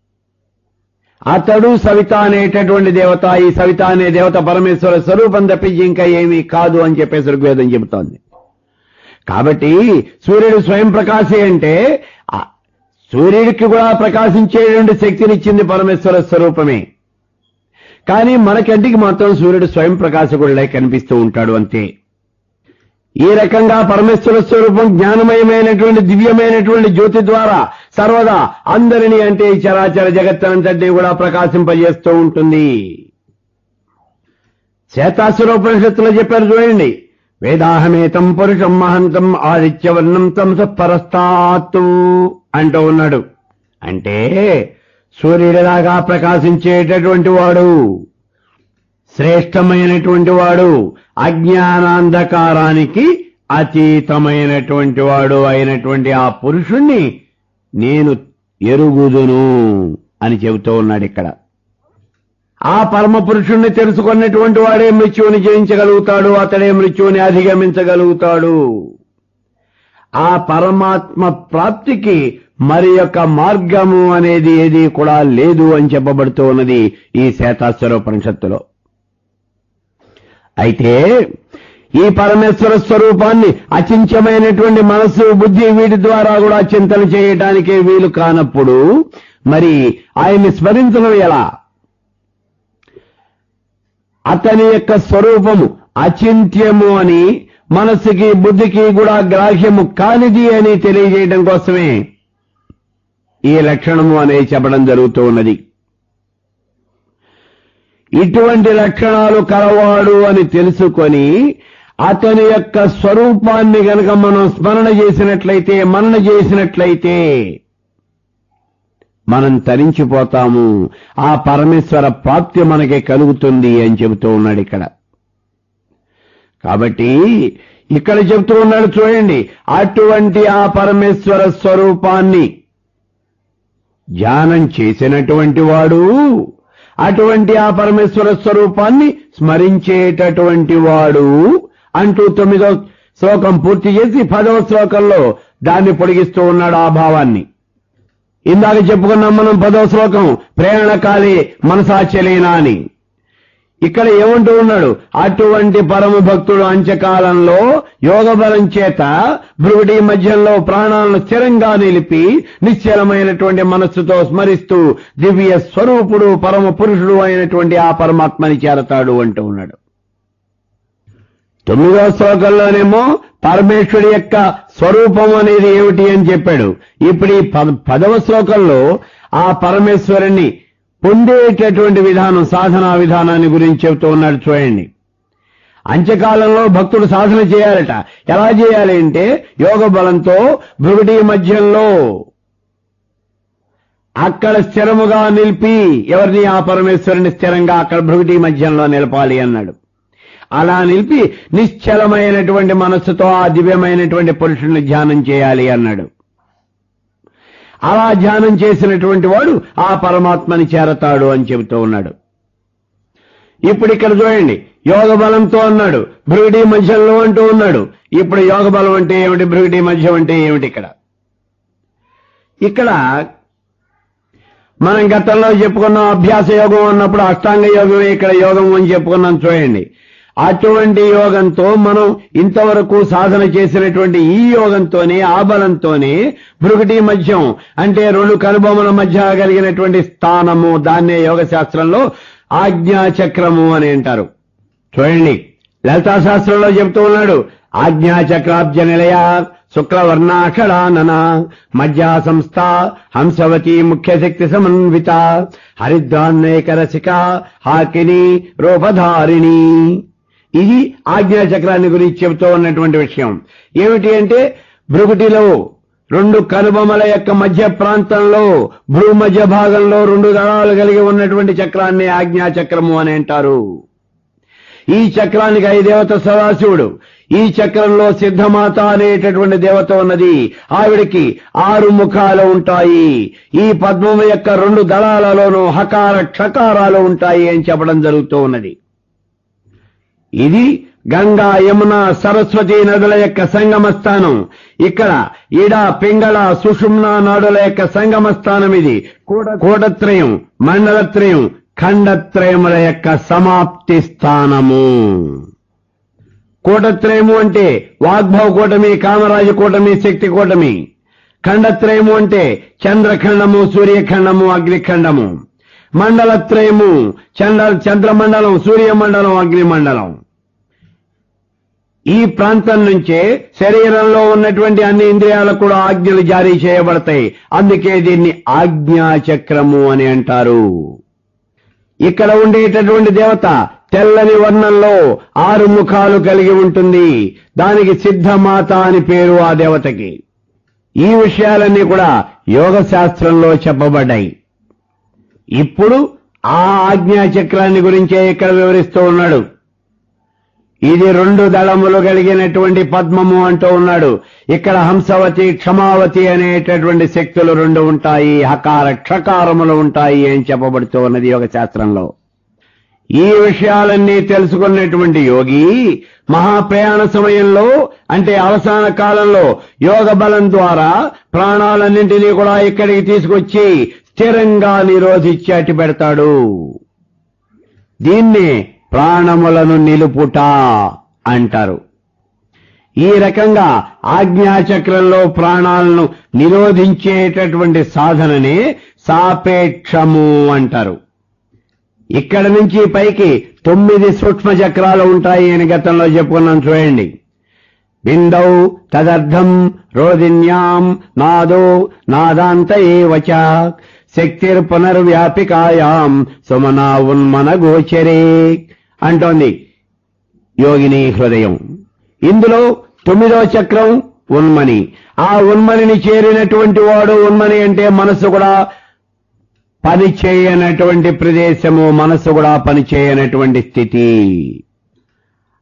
అతడు సవిత అనేటటువంటి దేవత ఈ సవిత అనే దేవత పరమేశ్వర స్వరూపం తప్పించి ఇంకా ఏమీ కాదు అని చెప్పేసి ఋగ్వేదం చెబుతోంది కాబట్టి సూర్యుడు స్వయం ప్రకాశి అంటే ఆ సూర్యుడికి కూడా ప్రకాశించేటువంటి శక్తినిచ్చింది పరమేశ్వర స్వరూపమే కానీ మన కంటికి మాత్రం సూర్యుడు స్వయం ప్రకాశకుడిలై కనిపిస్తూ ఉంటాడు అంతే ఈ రకంగా పరమేశ్వర స్వరూపం జ్ఞానమయమైనటువంటి దివ్యమైనటువంటి జ్యోతి ద్వారా సర్వదా అందరినీ అంటే ఈ చరాచర జగత్తంతటినీ కూడా ప్రకాశింపజేస్తూ ఉంటుంది శ్వేతాసురోపనిషత్తులో చెప్పారు చూడండి వేదాహమేతం పురుషం మహంతం ఆదిత్యవర్ణం తంస పరస్తాత్తు అంటూ ఉన్నాడు అంటే సూర్యుడిలాగా ప్రకాశించేటటువంటి వాడు శ్రేష్టమైనటువంటి వాడు అజ్ఞానాంధకారానికి అతీతమైనటువంటి వాడు అయినటువంటి ఆ పురుషుణ్ణి నేను ఎరుగుదును అని చెబుతూ ఉన్నాడు ఇక్కడ ఆ పరమ పురుషుణ్ణి తెలుసుకున్నటువంటి వాడే మృత్యువుని జయించగలుగుతాడు అతడే మృత్యువుని అధిగమించగలుగుతాడు ఆ పరమాత్మ ప్రాప్తికి మరి యొక్క మార్గము అనేది ఏది కూడా లేదు అని చెప్పబడుతూ ఉన్నది ఈ శేతాశ్వరోపనిషత్తులో అయితే ఈ పరమేశ్వర స్వరూపాన్ని అచించమైనటువంటి మనస్సు బుద్ధి వీటి ద్వారా కూడా చింతన చేయటానికే వీలు కానప్పుడు మరి ఆయన్ని స్మరించడం ఎలా అతని యొక్క స్వరూపము అచింత్యము అని మనస్సుకి బుద్ధికి కూడా గ్రాహ్యము కానిది అని తెలియజేయడం కోసమే ఈ లక్షణము అనేది చెప్పడం జరుగుతూ ఉన్నది ఇటువంటి లక్షణాలు కలవాడు అని తెలుసుకొని అతని యొక్క స్వరూపాన్ని గనక మనం స్మరణ చేసినట్లయితే మనన చేసినట్లయితే మనం తరించిపోతాము ఆ పరమేశ్వర ప్రాప్తి మనకి కలుగుతుంది అని చెబుతూ ఉన్నాడు ఇక్కడ కాబట్టి ఇక్కడ చెప్తూ ఉన్నాడు చూడండి అటువంటి ఆ పరమేశ్వర స్వరూపాన్ని ధ్యానం చేసినటువంటి వాడు అటువంటి ఆ పరమేశ్వర స్వరూపాన్ని స్మరించేటటువంటి వాడు అంటూ తొమ్మిదో శ్లోకం పూర్తి చేసి పదవ శ్లోకంలో దాన్ని పొడిగిస్తూ ఉన్నాడు ఆ భావాన్ని ఇందాక చెప్పుకున్నాం మనం పదవ శ్లోకం ప్రేరణకాలి మనసాచలేనా అని ఇక్కడ ఏమంటూ ఉన్నాడు అటువంటి పరమ భక్తుడు అంత్యకాలంలో యోగ బలం చేత భృగుడి మధ్యంలో ప్రాణాలను స్థిరంగా నిలిపి నిశ్చలమైనటువంటి మనస్సుతో స్మరిస్తూ దివ్య స్వరూపుడు పరమ పురుషుడు అయినటువంటి ఆ పరమాత్మని చేరతాడు అంటూ ఉన్నాడు తొమ్మిదవ శ్లోకంలోనేమో పరమేశ్వరుడి యొక్క స్వరూపం అనేది ఏమిటి అని చెప్పాడు ఇప్పుడు ఈ పద- పదవ శ్లోకంలో ఆ పరమేశ్వరుణ్ణి పొందేటటువంటి విధానం సాధనా విధానాన్ని గురించి చెబుతూ ఉన్నాడు చూడండి అంత్యకాలంలో భక్తుడు సాధన చేయాలట ఎలా చేయాలి అంటే యోగ బలంతో భృగుడి మధ్యంలో అక్కడ స్థిరముగా నిలిపి ఎవరిని ఆ పరమేశ్వరుని స్థిరంగా అక్కడ భృగుడి మధ్యంలో నిలపాలి అన్నాడు అలా నిలిపి నిశ్చలమైనటువంటి మనస్సుతో ఆ దివ్యమైనటువంటి పురుషుడిని ధ్యానం చేయాలి అన్నాడు అలా ధ్యానం చేసినటువంటి వాడు ఆ పరమాత్మని చేరతాడు అని చెబుతూ ఉన్నాడు ఇప్పుడు ఇక్కడ చూడండి యోగ బలంతో అన్నాడు భృగుడి మధ్యంలో అంటూ ఉన్నాడు ఇప్పుడు యోగ బలం అంటే ఏమిటి భృగుడి మధ్యం అంటే ఏమిటి ఇక్కడ ఇక్కడ మనం గతంలో చెప్పుకున్నాం అభ్యాస యోగం అన్నప్పుడు అష్టాంగ యోగమే ఇక్కడ యోగం అని చెప్పుకున్నాం చూడండి అటువంటి యోగంతో మనం ఇంతవరకు సాధన చేసినటువంటి ఈ యోగంతోనే ఆ బలంతోనే భృగుటి మధ్యం అంటే రెండు కనుబొమ్మల మధ్య కలిగినటువంటి స్థానము దాన్నే యోగ శాస్త్రంలో ఆజ్ఞా చక్రము అని అంటారు చూడండి లలితా శాస్త్రంలో చెప్తూ ఉన్నాడు ఆజ్ఞా చక్రాబ్జ నిలయ శుక్లవర్ణాషడానన మధ్యా సంస్థ హంసవతి ముఖ్య శక్తి సమన్విత హరిద్రాన్నేకరసిక హాకిని రూపధారిణి ఇది ఆజ్ఞా చక్రాన్ని గురించి చెబుతూ ఉన్నటువంటి విషయం ఏమిటి అంటే భృగుటిలో రెండు కనుబొమల యొక్క మధ్య ప్రాంతంలో భ్రూ మధ్య భాగంలో రెండు దళాలు కలిగి ఉన్నటువంటి చక్రాన్ని ఆజ్ఞా చక్రము అని అంటారు ఈ చక్రానికి ఐ దేవత సదాశివుడు ఈ చక్రంలో సిద్ధమాత అనేటటువంటి దేవత ఉన్నది ఆవిడికి ఆరు ముఖాలు ఉంటాయి ఈ పద్మము యొక్క రెండు దళాలలోనూ హకార క్షకారాలు ఉంటాయి అని చెప్పడం జరుగుతూ ఉన్నది ఇది గంగా యమున సరస్వతి నదుల యొక్క సంగమ స్థానం ఇక్కడ ఈడ పింగళ సుషుమ్న నాడుల యొక్క సంగమ స్థానం ఇది కూడ- కూడత్రయం మండలత్రయం ఖండత్రయముల యొక్క సమాప్తి స్థానము కూటత్రయము అంటే వాగ్భవ కూటమి కామరాజ కూటమి శక్తి కూటమి ఖండత్రయము అంటే చంద్రఖండము సూర్యఖండము అగ్నిఖండము మండలత్రయము చంద్ర చంద్రమండలం సూర్యమండలం అగ్నిమండలం ఈ ప్రాంతం నుంచే శరీరంలో ఉన్నటువంటి అన్ని ఇంద్రియాలకు కూడా ఆజ్ఞలు జారీ చేయబడతాయి అందుకే దీన్ని ఆజ్ఞా చక్రము అని అంటారు ఇక్కడ ఉండేటటువంటి దేవత తెల్లని వర్ణంలో ఆరు ముఖాలు కలిగి ఉంటుంది దానికి సిద్ధమాత అని పేరు ఆ దేవతకి ఈ విషయాలన్నీ కూడా యోగ శాస్త్రంలో చెప్పబడ్డాయి ఇప్పుడు ఆ ఆజ్ఞా చక్రాన్ని గురించే ఇక్కడ వివరిస్తూ ఉన్నాడు ఇది రెండు దళములు కలిగినటువంటి పద్మము అంటూ ఉన్నాడు ఇక్కడ హంసవతి క్షమావతి అనేటటువంటి శక్తులు రెండు ఉంటాయి హకార క్షకారములు ఉంటాయి అని చెప్పబడుతూ ఉన్నది యోగ శాస్త్రంలో ఈ విషయాలన్నీ తెలుసుకున్నటువంటి యోగి మహాప్రయాణ సమయంలో అంటే అవసాన కాలంలో యోగ బలం ద్వారా ప్రాణాలన్నింటినీ కూడా ఇక్కడికి తీసుకొచ్చి స్థిరంగా నిరోధించి అట్టి పెడతాడు దీన్నే ప్రాణములను నిలుపుట అంటారు ఈ రకంగా ఆజ్ఞాచక్రంలో ప్రాణాలను నిరోధించేటటువంటి సాధననే సాపేక్షము అంటారు ఇక్కడ నుంచి పైకి తొమ్మిది సూక్ష్మ చక్రాలు ఉంటాయి అని గతంలో చెప్పుకున్నాం చూడండి బిందౌ తదర్థం రోదిన్యాం నాదో నాదాంత ఏవచ శక్తిర్ పునర్వ్యాపికాయాం సుమనా ఉన్మన గోచరే అంటోంది యోగిని హృదయం ఇందులో తొమ్మిదో చక్రం ఉన్మని ఆ ఉన్మనిని చేరినటువంటి వాడు ఉన్మని అంటే మనసు కూడా పని చేయనటువంటి ప్రదేశము మనసు కూడా పని చేయనటువంటి స్థితి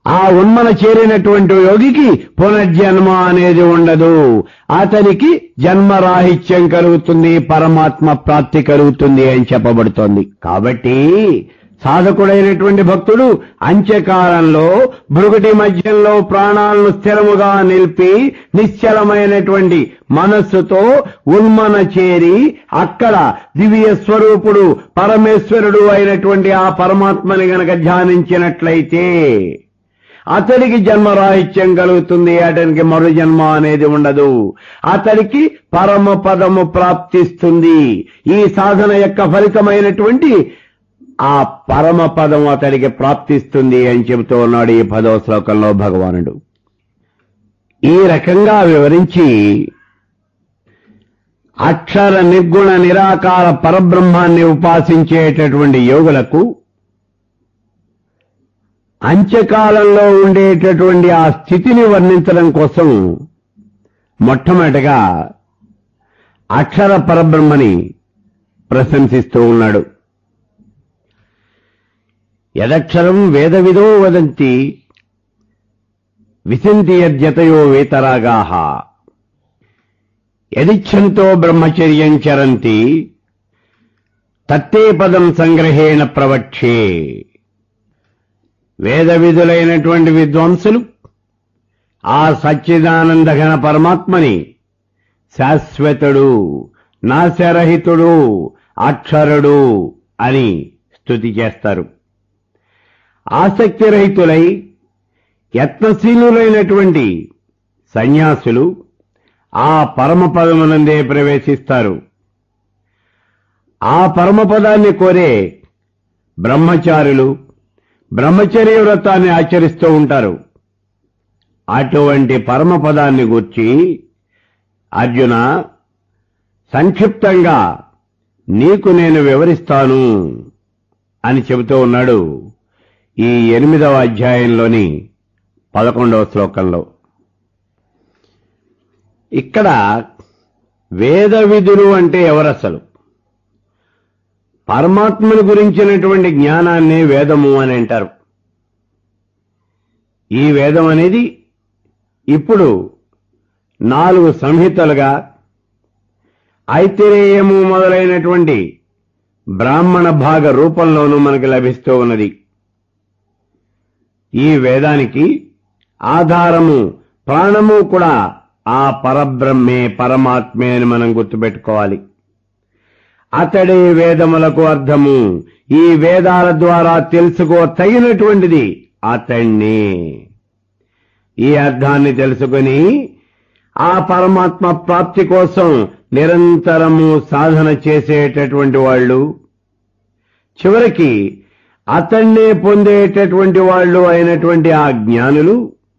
ఆ ఉన్మన చేరినటువంటి యోగికి పునర్జన్మ అనేది ఉండదు అతనికి జన్మరాహిత్యం కలుగుతుంది పరమాత్మ ప్రాప్తి కలుగుతుంది అని చెప్పబడుతోంది కాబట్టి సాధకుడైనటువంటి భక్తుడు అంత్యకాలంలో భృగుటి మధ్యంలో ప్రాణాలను స్థిరముగా నిలిపి నిశ్చలమైనటువంటి మనస్సుతో ఉన్మన చేరి అక్కడ దివ్య స్వరూపుడు పరమేశ్వరుడు అయినటువంటి ఆ పరమాత్మని గనక ధ్యానించినట్లయితే అతడికి జన్మరాహిత్యం కలుగుతుంది అతనికి మరు జన్మ అనేది ఉండదు అతడికి పరమ పదము ప్రాప్తిస్తుంది ఈ సాధన యొక్క ఫలితమైనటువంటి ఆ పరమ పదం అతడికి ప్రాప్తిస్తుంది అని చెబుతూ ఉన్నాడు ఈ పదవ శ్లోకంలో భగవానుడు ఈ రకంగా వివరించి అక్షర నిర్గుణ నిరాకార పరబ్రహ్మాన్ని ఉపాసించేటటువంటి యోగులకు అంత్యకాలంలో ఉండేటటువంటి ఆ స్థితిని వర్ణించడం కోసం మొట్టమొదటిగా అక్షర పరబ్రహ్మని ప్రశంసిస్తూ ఉన్నాడు యదక్షరం వేదవిదో వదంతి విశంతి యద్యతయో వేతరాగాహ యదిచ్ఛంతో బ్రహ్మచర్యం చరంతి తత్తే పదం సంగ్రహేణ ప్రవక్షే వేద విధులైనటువంటి విద్వాంసులు ఆ సచ్చిదానందఘన పరమాత్మని శాశ్వతుడు నాశరహితుడు అక్షరుడు అని స్తుతి చేస్తారు ఆసక్తిరహితులై యత్నశీలులైనటువంటి సన్యాసులు ఆ పరమపదమునందే ప్రవేశిస్తారు ఆ పరమపదాన్ని కోరే బ్రహ్మచారులు బ్రహ్మచర్య వ్రతాన్ని ఆచరిస్తూ ఉంటారు అటువంటి పరమపదాన్ని గూర్చి అర్జున సంక్షిప్తంగా నీకు నేను వివరిస్తాను అని చెబుతూ ఉన్నాడు ఈ ఎనిమిదవ అధ్యాయంలోని పదకొండవ శ్లోకంలో ఇక్కడ వేద విధులు అంటే ఎవరసలు పరమాత్మను గురించినటువంటి జ్ఞానాన్ని వేదము అని అంటారు ఈ వేదం అనేది ఇప్పుడు నాలుగు సంహితలుగా ఐతిరేయము మొదలైనటువంటి బ్రాహ్మణ భాగ రూపంలోనూ మనకు లభిస్తూ ఉన్నది ఈ వేదానికి ఆధారము ప్రాణము కూడా ఆ పరబ్రహ్మే పరమాత్మే అని మనం గుర్తుపెట్టుకోవాలి అతడే వేదములకు అర్థము ఈ వేదాల ద్వారా తెలుసుకో తగినటువంటిది అతణ్ణి ఈ అర్థాన్ని తెలుసుకుని ఆ పరమాత్మ ప్రాప్తి కోసం నిరంతరము సాధన చేసేటటువంటి వాళ్ళు చివరికి అతన్నే పొందేటటువంటి వాళ్ళు అయినటువంటి ఆ జ్ఞానులు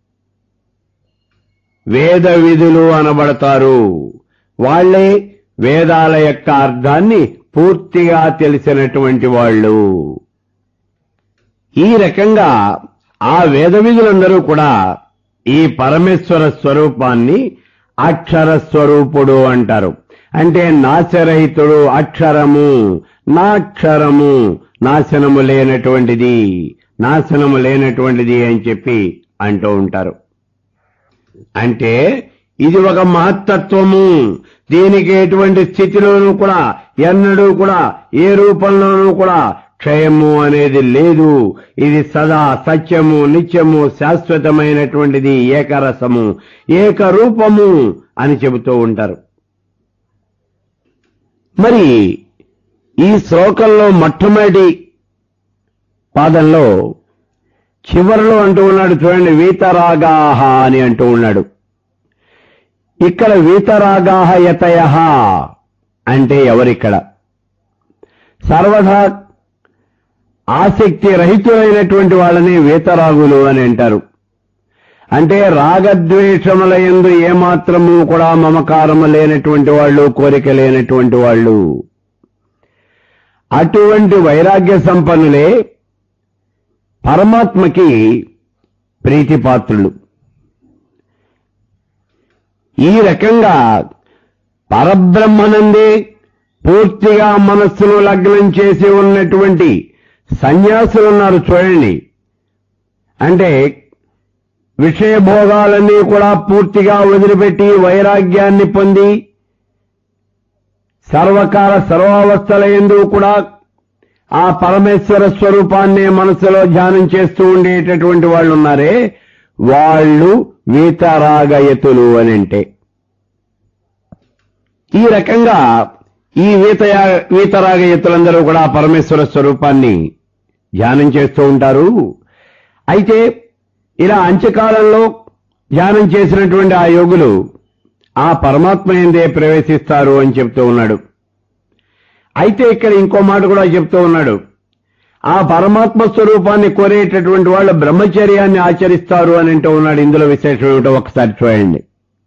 వేద విధులు అనబడతారు వాళ్లే వేదాల యొక్క అర్థాన్ని పూర్తిగా తెలిసినటువంటి వాళ్ళు ఈ రకంగా ఆ వేద విధులందరూ కూడా ఈ పరమేశ్వర స్వరూపాన్ని అక్షర స్వరూపుడు అంటారు అంటే నాశరహితుడు అక్షరము నాక్షరము నాశనము లేనటువంటిది నాశనము లేనటువంటిది అని చెప్పి అంటూ ఉంటారు అంటే ఇది ఒక మహత్తత్వము దీనికి ఎటువంటి స్థితిలోనూ కూడా ఎన్నడూ కూడా ఏ రూపంలోనూ కూడా క్షయము అనేది లేదు ఇది సదా సత్యము నిత్యము శాశ్వతమైనటువంటిది ఏకరసము ఏకరూపము అని చెబుతూ ఉంటారు మరి ఈ శ్లోకంలో మొట్టమొదటి పాదంలో చివరిలో అంటూ ఉన్నాడు చూడండి వీతరాగాహ అని అంటూ ఉన్నాడు ఇక్కడ వీతరాగాహ యతయ అంటే ఎవరిక్కడ సర్వదా ఆసక్తి రహితులైనటువంటి వాళ్ళని వీతరాగులు అని అంటారు అంటే రాగద్వేషముల ఎందు ఏమాత్రము కూడా మమకారము లేనటువంటి వాళ్ళు కోరిక లేనటువంటి వాళ్ళు అటువంటి వైరాగ్య సంపన్నులే పరమాత్మకి ప్రీతిపాత్రులు ఈ రకంగా పరబ్రహ్మనందే పూర్తిగా మనస్సును లగ్నం చేసి ఉన్నటువంటి సన్యాసులు ఉన్నారు చూడండి అంటే విషయ భోగాలన్నీ కూడా పూర్తిగా వదిలిపెట్టి వైరాగ్యాన్ని పొంది సర్వకాల సర్వావస్థల ఎందు కూడా ఆ పరమేశ్వర స్వరూపాన్ని మనసులో ధ్యానం చేస్తూ ఉండేటటువంటి వాళ్ళు ఉన్నారే వాళ్ళు వీతరాగయతులు అని అంటే ఈ రకంగా ఈ వీతయా వీతరాగయతులందరూ కూడా పరమేశ్వర స్వరూపాన్ని ధ్యానం చేస్తూ ఉంటారు అయితే ఇలా అంత్యకాలంలో ధ్యానం చేసినటువంటి ఆ యోగులు ఆ పరమాత్మ ఎందే ప్రవేశిస్తారు అని చెప్తూ ఉన్నాడు అయితే ఇక్కడ ఇంకో మాట కూడా చెప్తూ ఉన్నాడు ఆ పరమాత్మ స్వరూపాన్ని కోరేటటువంటి వాళ్ళు బ్రహ్మచర్యాన్ని ఆచరిస్తారు అని అంటూ ఉన్నాడు ఇందులో విశేషం ఏమిటో ఒకసారి చూడండి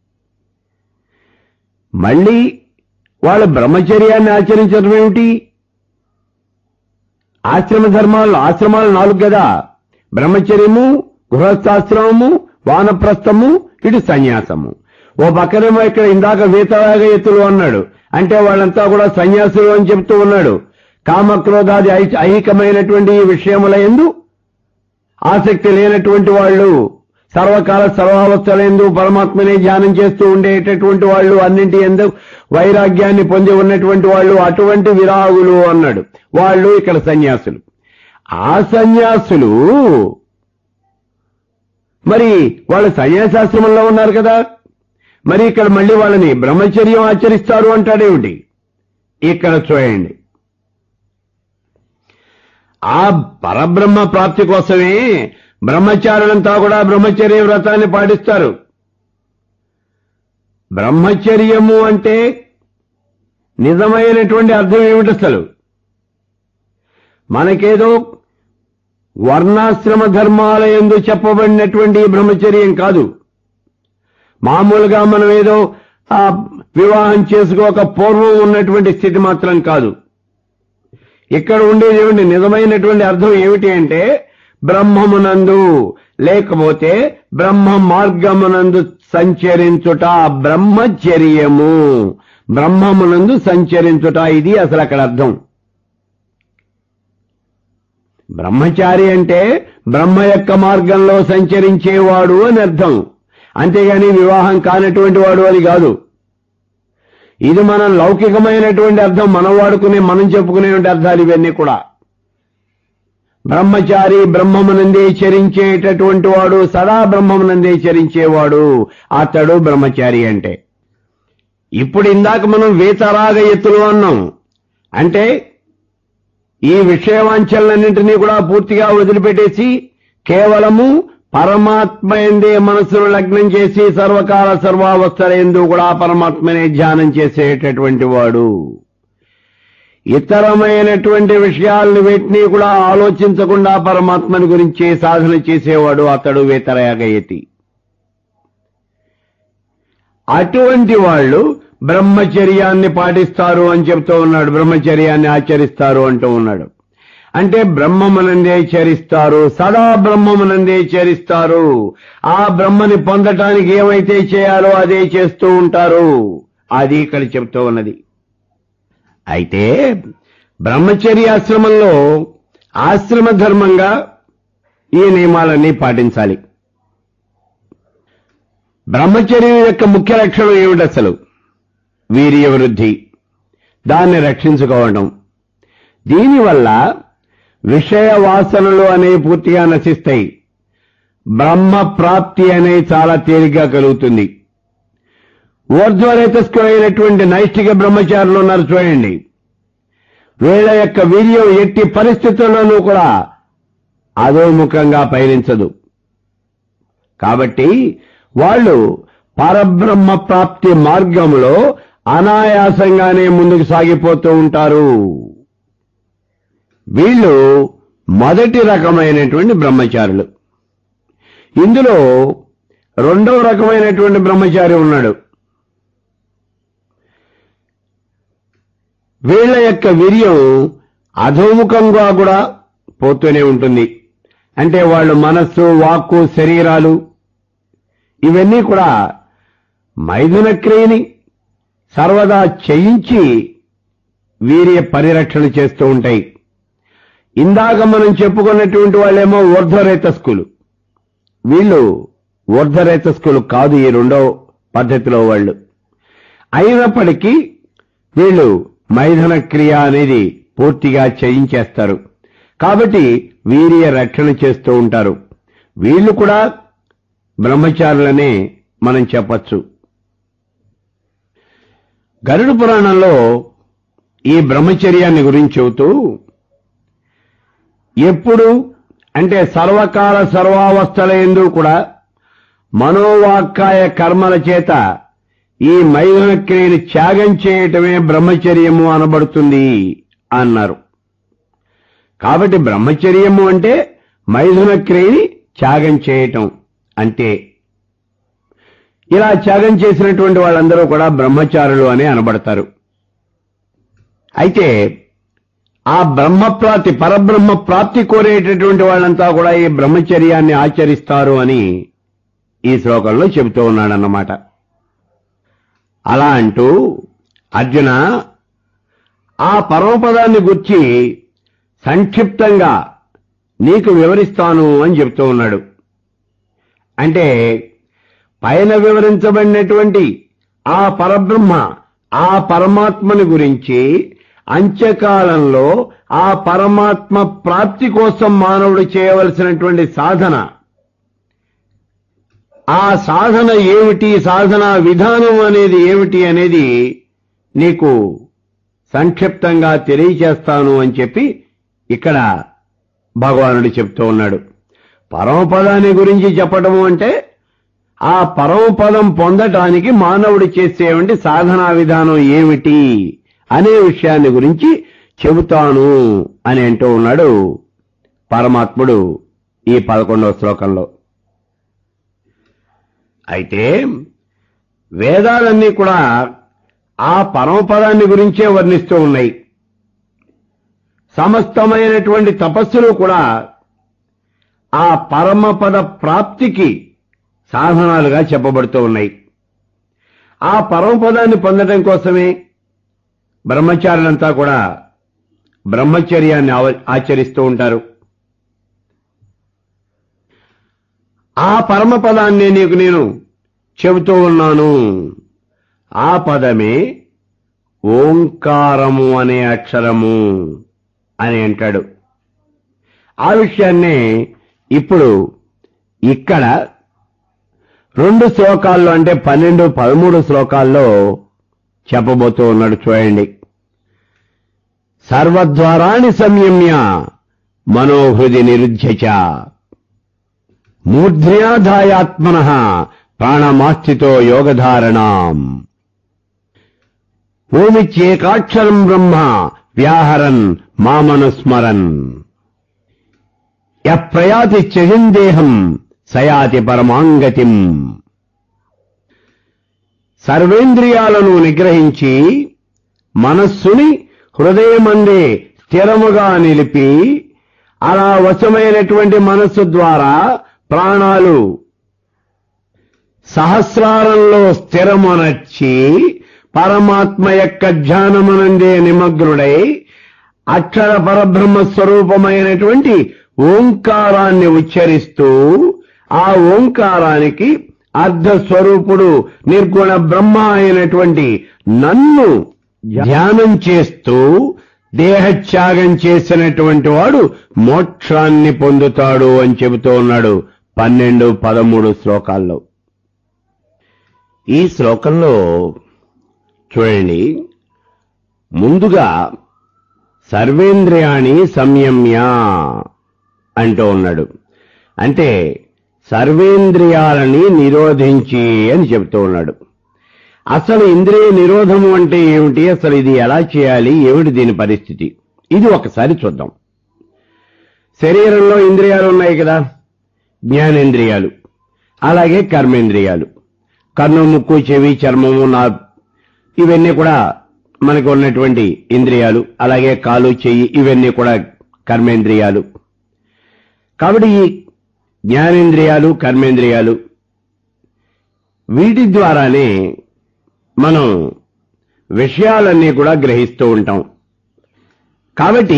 మళ్ళీ వాళ్ళు బ్రహ్మచర్యాన్ని ఆచరించడం ఏమిటి ఆశ్రమ ధర్మాలు ఆశ్రమాలు నాలుగు కదా బ్రహ్మచర్యము గృహస్థాశ్రమము వానప్రస్థము ఇటు సన్యాసము ఓ పక్కనేమో ఇక్కడ ఇందాక వీతరాగ ఎత్తులు అన్నాడు అంటే వాళ్ళంతా కూడా సన్యాసులు అని చెప్తూ ఉన్నాడు కామక్రోధాది ఐ- ఐహికమైనటువంటి ఈ విషయముల ఎందు ఆసక్తి లేనటువంటి వాళ్ళు సర్వకాల సర్వావస్థల ఎందు పరమాత్మని ధ్యానం చేస్తూ ఉండేటటువంటి వాళ్ళు అన్నింటి ఎందు వైరాగ్యాన్ని పొంది ఉన్నటువంటి వాళ్ళు అటువంటి విరాగులు అన్నాడు వాళ్ళు ఇక్కడ సన్యాసులు ఆ సన్యాసులు మరి వాళ్ళు సన్యాసాశ్రమంలో ఉన్నారు కదా మరి ఇక్కడ మళ్ళీ వాళ్ళని బ్రహ్మచర్యం ఆచరిస్తారు అంటాడేమిటి ఇక్కడ చూడండి ఆ పరబ్రహ్మ ప్రాప్తి కోసమే బ్రహ్మచారులంతా కూడా బ్రహ్మచర్య వ్రతాన్ని పాటిస్తారు బ్రహ్మచర్యము అంటే నిజమైనటువంటి అర్థం ఏమిటి అసలు మనకేదో వర్ణాశ్రమ ధర్మాల ఎందు చెప్పబడినటువంటి ఈ బ్రహ్మచర్యం కాదు మామూలుగా మనం ఏదో ఆ వివాహం చేసుకోక పూర్వం ఉన్నటువంటి స్థితి మాత్రం కాదు ఇక్కడ ఉండేది ఏమిటి నిజమైనటువంటి అర్థం ఏమిటి అంటే బ్రహ్మమునందు లేకపోతే బ్రహ్మ మార్గమునందు సంచరించుట బ్రహ్మచర్యము బ్రహ్మమునందు సంచరించుట ఇది అసలు అక్కడ అర్థం బ్రహ్మచారి అంటే బ్రహ్మ యొక్క మార్గంలో సంచరించేవాడు అని అర్థం అంతేగాని వివాహం కానటువంటి వాడు అని కాదు ఇది మనం లౌకికమైనటువంటి అర్థం మనం వాడుకునే మనం చెప్పుకునేటువంటి అర్థాలు ఇవన్నీ కూడా బ్రహ్మచారి బ్రహ్మమునందే చరించేటటువంటి వాడు సదా బ్రహ్మమునందే చరించేవాడు అతడు బ్రహ్మచారి అంటే ఇప్పుడు ఇందాక మనం వేతరాగ ఎత్తులు అన్నాం అంటే ఈ విషయవాంఛలన్నింటినీ కూడా పూర్తిగా వదిలిపెట్టేసి కేవలము పరమాత్మ ఎందే మనసును లగ్నం చేసి సర్వకాల సర్వావస్థల ఎందు కూడా పరమాత్మనే ధ్యానం చేసేటటువంటి వాడు ఇతరమైనటువంటి విషయాలను వీటిని కూడా ఆలోచించకుండా పరమాత్మని గురించి సాధన చేసేవాడు అతడు వేతరయాగయతి అటువంటి వాళ్ళు బ్రహ్మచర్యాన్ని పాటిస్తారు అని చెప్తూ ఉన్నాడు బ్రహ్మచర్యాన్ని ఆచరిస్తారు అంటూ ఉన్నాడు అంటే బ్రహ్మమునందే చరిస్తారు సదా బ్రహ్మమునందే చరిస్తారు ఆ బ్రహ్మని పొందటానికి ఏమైతే చేయాలో అదే చేస్తూ ఉంటారు అది ఇక్కడ చెప్తూ ఉన్నది అయితే బ్రహ్మచర్య ఆశ్రమంలో ఆశ్రమ ధర్మంగా ఈ నియమాలన్నీ పాటించాలి బ్రహ్మచర్యం యొక్క ముఖ్య లక్షణం ఏమిటి అసలు వీర్య వృద్ధి దాన్ని రక్షించుకోవడం దీనివల్ల విషయ వాసనలు అనేవి పూర్తిగా నశిస్తాయి బ్రహ్మ ప్రాప్తి అనేది చాలా తేలిగ్గా కలుగుతుంది ఊర్ధ్వరేతస్కులైనటువంటి నైష్టిక బ్రహ్మచారులు ఉన్నారు చూడండి వీళ్ళ యొక్క వీర్యం ఎట్టి పరిస్థితుల్లోనూ కూడా అధోముఖంగా పయనించదు కాబట్టి వాళ్ళు పరబ్రహ్మ ప్రాప్తి మార్గంలో అనాయాసంగానే ముందుకు సాగిపోతూ ఉంటారు వీళ్ళు మొదటి రకమైనటువంటి బ్రహ్మచారులు ఇందులో రెండవ రకమైనటువంటి బ్రహ్మచారి ఉన్నాడు వీళ్ళ యొక్క వీర్యం అధోముఖంగా కూడా పోతూనే ఉంటుంది అంటే వాళ్ళు మనస్సు వాక్కు శరీరాలు ఇవన్నీ కూడా మైథున క్రియని సర్వదా చేయించి వీర్య పరిరక్షణ చేస్తూ ఉంటాయి ఇందాక మనం చెప్పుకున్నటువంటి వాళ్ళేమో ఊర్ధ్వరేతస్కులు వీళ్ళు ఊర్ధరేతస్కులు కాదు ఈ రెండో పద్ధతిలో వాళ్ళు అయినప్పటికీ వీళ్ళు మైథున క్రియ అనేది పూర్తిగా చేయించేస్తారు కాబట్టి వీర్య రక్షణ చేస్తూ ఉంటారు వీళ్ళు కూడా బ్రహ్మచారులనే మనం చెప్పచ్చు గరుడ పురాణంలో ఈ బ్రహ్మచర్యాన్ని గురించి చెబుతూ ఎప్పుడు అంటే సర్వకాల సర్వావస్థల ఎందు కూడా మనోవాక్కాయ కర్మల చేత ఈ మైథున క్రియని త్యాగం చేయటమే బ్రహ్మచర్యము అనబడుతుంది అన్నారు కాబట్టి బ్రహ్మచర్యము అంటే మైథున క్రియని త్యాగం చేయటం అంతే ఇలా త్యాగం చేసినటువంటి వాళ్ళందరూ కూడా బ్రహ్మచారులు అని అనబడతారు అయితే ఆ బ్రహ్మప్రాప్తి పరబ్రహ్మ ప్రాప్తి కోరేటటువంటి వాళ్ళంతా కూడా ఈ బ్రహ్మచర్యాన్ని ఆచరిస్తారు అని ఈ శ్లోకంలో చెబుతూ ఉన్నాడన్నమాట అలా అంటూ అర్జున ఆ పరమపదాన్ని గుర్చి సంక్షిప్తంగా నీకు వివరిస్తాను అని చెప్తూ ఉన్నాడు అంటే పైన వివరించబడినటువంటి ఆ పరబ్రహ్మ ఆ పరమాత్మని గురించి అంత్యకాలంలో ఆ పరమాత్మ ప్రాప్తి కోసం మానవుడు చేయవలసినటువంటి సాధన ఆ సాధన ఏమిటి సాధన విధానం అనేది ఏమిటి అనేది నీకు సంక్షిప్తంగా తెలియచేస్తాను అని చెప్పి ఇక్కడ భగవానుడు చెప్తూ ఉన్నాడు పరమపదాన్ని గురించి చెప్పటము అంటే ఆ పరమపదం పొందటానికి మానవుడు చేసేవంటి సాధనా విధానం ఏమిటి అనే విషయాన్ని గురించి చెబుతాను అని అంటూ ఉన్నాడు పరమాత్ముడు ఈ పదకొండవ శ్లోకంలో అయితే వేదాలన్నీ కూడా ఆ పరమపదాన్ని గురించే వర్ణిస్తూ ఉన్నాయి సమస్తమైనటువంటి తపస్సులు కూడా ఆ పరమపద ప్రాప్తికి సాధనాలుగా చెప్పబడుతూ ఉన్నాయి ఆ పరమపదాన్ని పొందడం కోసమే బ్రహ్మచారులంతా కూడా బ్రహ్మచర్యాన్ని ఆవ- ఆచరిస్తూ ఉంటారు ఆ పరమపదాన్ని నీకు నేను చెబుతూ ఉన్నాను ఆ పదమే ఓంకారము అనే అక్షరము అని అంటాడు ఆ విషయాన్నే ఇప్పుడు ఇక్కడ రెండు శ్లోకాల్లో అంటే పన్నెండు పదమూడు శ్లోకాల్లో చెప్పబోతూ ఉన్నాడు చూడండి సర్వద్వారాణి సంయమ్య మనోహృది నిరుధ్యచ మూర్ధ్యాధాయాత్మన ప్రాణమాస్థితో యోగధారణాం ఓమిచ్యేకాక్షరం బ్రహ్మ వ్యాహరన్ మామనుస్మరన్ యప్రయాతి చజిందేహం సయాతి పరమాంగతిం సర్వేంద్రియాలను నిగ్రహించి మనస్సుని హృదయమందే స్థిరముగా నిలిపి అలా వశమైనటువంటి మనస్సు ద్వారా ప్రాణాలు సహస్రారంలో స్థిరమనర్చి పరమాత్మ యొక్క ధ్యానమనందే నిమగ్నుడై అక్షర పరబ్రహ్మ స్వరూపమైనటువంటి ఓంకారాన్ని ఉచ్చరిస్తూ ఆ ఓంకారానికి అర్ధ స్వరూపుడు నిర్గుణ బ్రహ్మ అయినటువంటి నన్ను ధ్యానం చేస్తూ దేహత్యాగం చేసినటువంటి వాడు మోక్షాన్ని పొందుతాడు అని చెబుతూ ఉన్నాడు పన్నెండు పదమూడు శ్లోకాల్లో ఈ శ్లోకంలో చూడండి ముందుగా సర్వేంద్రియాణి సంయమ్య అంటూ ఉన్నాడు అంటే సర్వేంద్రియాలని నిరోధించి అని చెబుతూ ఉన్నాడు అసలు ఇంద్రియ నిరోధము అంటే ఏమిటి అసలు ఇది ఎలా చేయాలి ఏమిటి దీని పరిస్థితి ఇది ఒకసారి చూద్దాం శరీరంలో ఇంద్రియాలు ఉన్నాయి కదా జ్ఞానేంద్రియాలు అలాగే కర్మేంద్రియాలు కన్ను ముక్కు చెవి చర్మము నా ఇవన్నీ కూడా మనకు ఉన్నటువంటి ఇంద్రియాలు అలాగే కాలు చెయ్యి ఇవన్నీ కూడా కర్మేంద్రియాలు కాబట్టి ఈ జ్ఞానేంద్రియాలు కర్మేంద్రియాలు వీటి ద్వారానే మనం విషయాలన్నీ కూడా గ్రహిస్తూ ఉంటాం కాబట్టి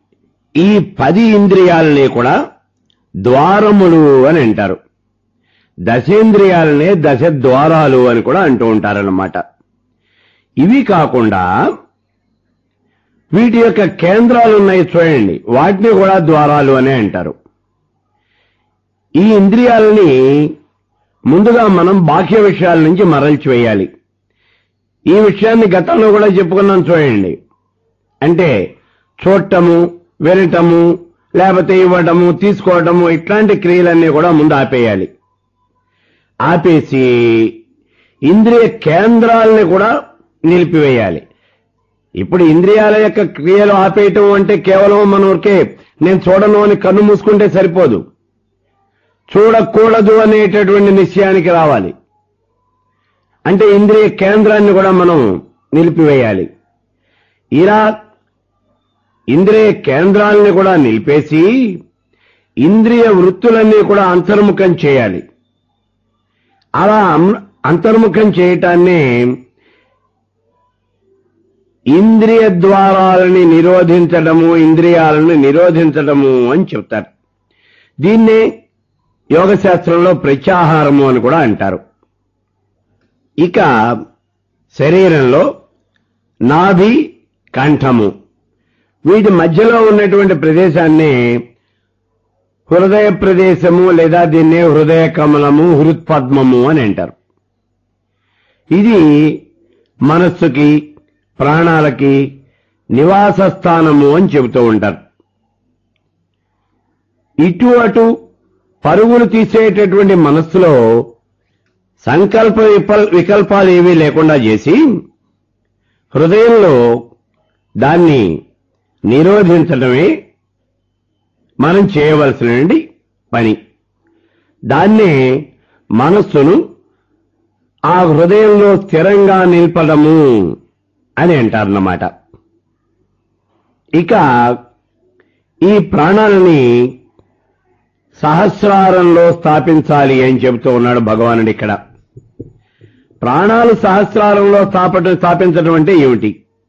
ఈ పది ఇంద్రియాలని కూడా ద్వారములు అని అంటారు దశేంద్రియాలనే దశ ద్వారాలు అని కూడా అంటూ ఉంటారన్నమాట ఇవి కాకుండా వీటి యొక్క కేంద్రాలు ఉన్నాయి చూడండి వాటిని కూడా ద్వారాలు అనే అంటారు ఈ ఇంద్రియాలని ముందుగా మనం బాహ్య విషయాల నుంచి మరల్చి వేయాలి ఈ విషయాన్ని గతంలో కూడా చెప్పుకున్నాం చూడండి అంటే చూడటము వినటము లేకపోతే ఇవ్వటము తీసుకోవటము ఇట్లాంటి క్రియలన్నీ కూడా ముందు ఆపేయాలి ఆపేసి ఇంద్రియ కేంద్రాలని కూడా నిలిపివేయాలి ఇప్పుడు ఇంద్రియాల యొక్క క్రియలు ఆపేయటం అంటే కేవలం మన ఊరికే నేను చూడను అని కన్ను మూసుకుంటే సరిపోదు చూడకూడదు అనేటటువంటి నిశ్చయానికి రావాలి అంటే ఇంద్రియ కేంద్రాన్ని కూడా మనం నిలిపివేయాలి ఇలా ఇంద్రియ కేంద్రాలని కూడా నిలిపేసి ఇంద్రియ వృత్తులన్నీ కూడా అంతర్ముఖం చేయాలి అలా అం- అంతర్ముఖం చేయటాన్నే ఇంద్రియ ద్వారాలని నిరోధించడము ఇంద్రియాలను నిరోధించడము అని చెప్తారు దీన్నే యోగ శాస్త్రంలో ప్రత్యాహారము అని కూడా అంటారు ఇక శరీరంలో నాభి కంఠము వీటి మధ్యలో ఉన్నటువంటి ప్రదేశాన్ని హృదయ ప్రదేశము లేదా దీన్నే హృదయ కమలము హృత్పద్మము అని అంటారు ఇది మనస్సుకి ప్రాణాలకి నివాస స్థానము అని చెబుతూ ఉంటారు ఇటు అటు పరుగులు తీసేటటువంటి మనస్సులో సంకల్ప విపల్ వికల్పాలు ఏమీ లేకుండా చేసి హృదయంలో దాన్ని నిరోధించడమే మనం చేయవలసినటువంటి పని దాన్నే మనస్సును ఆ హృదయంలో స్థిరంగా నిల్పడము అని అంటారన్నమాట ఇక ఈ ప్రాణాలని సహస్రారంలో స్థాపించాలి అని చెబుతూ ఉన్నాడు భగవానుడు ఇక్కడ ప్రాణాలు సహస్రారంలో స్థాపట స్థాపించడం అంటే ఏమిటి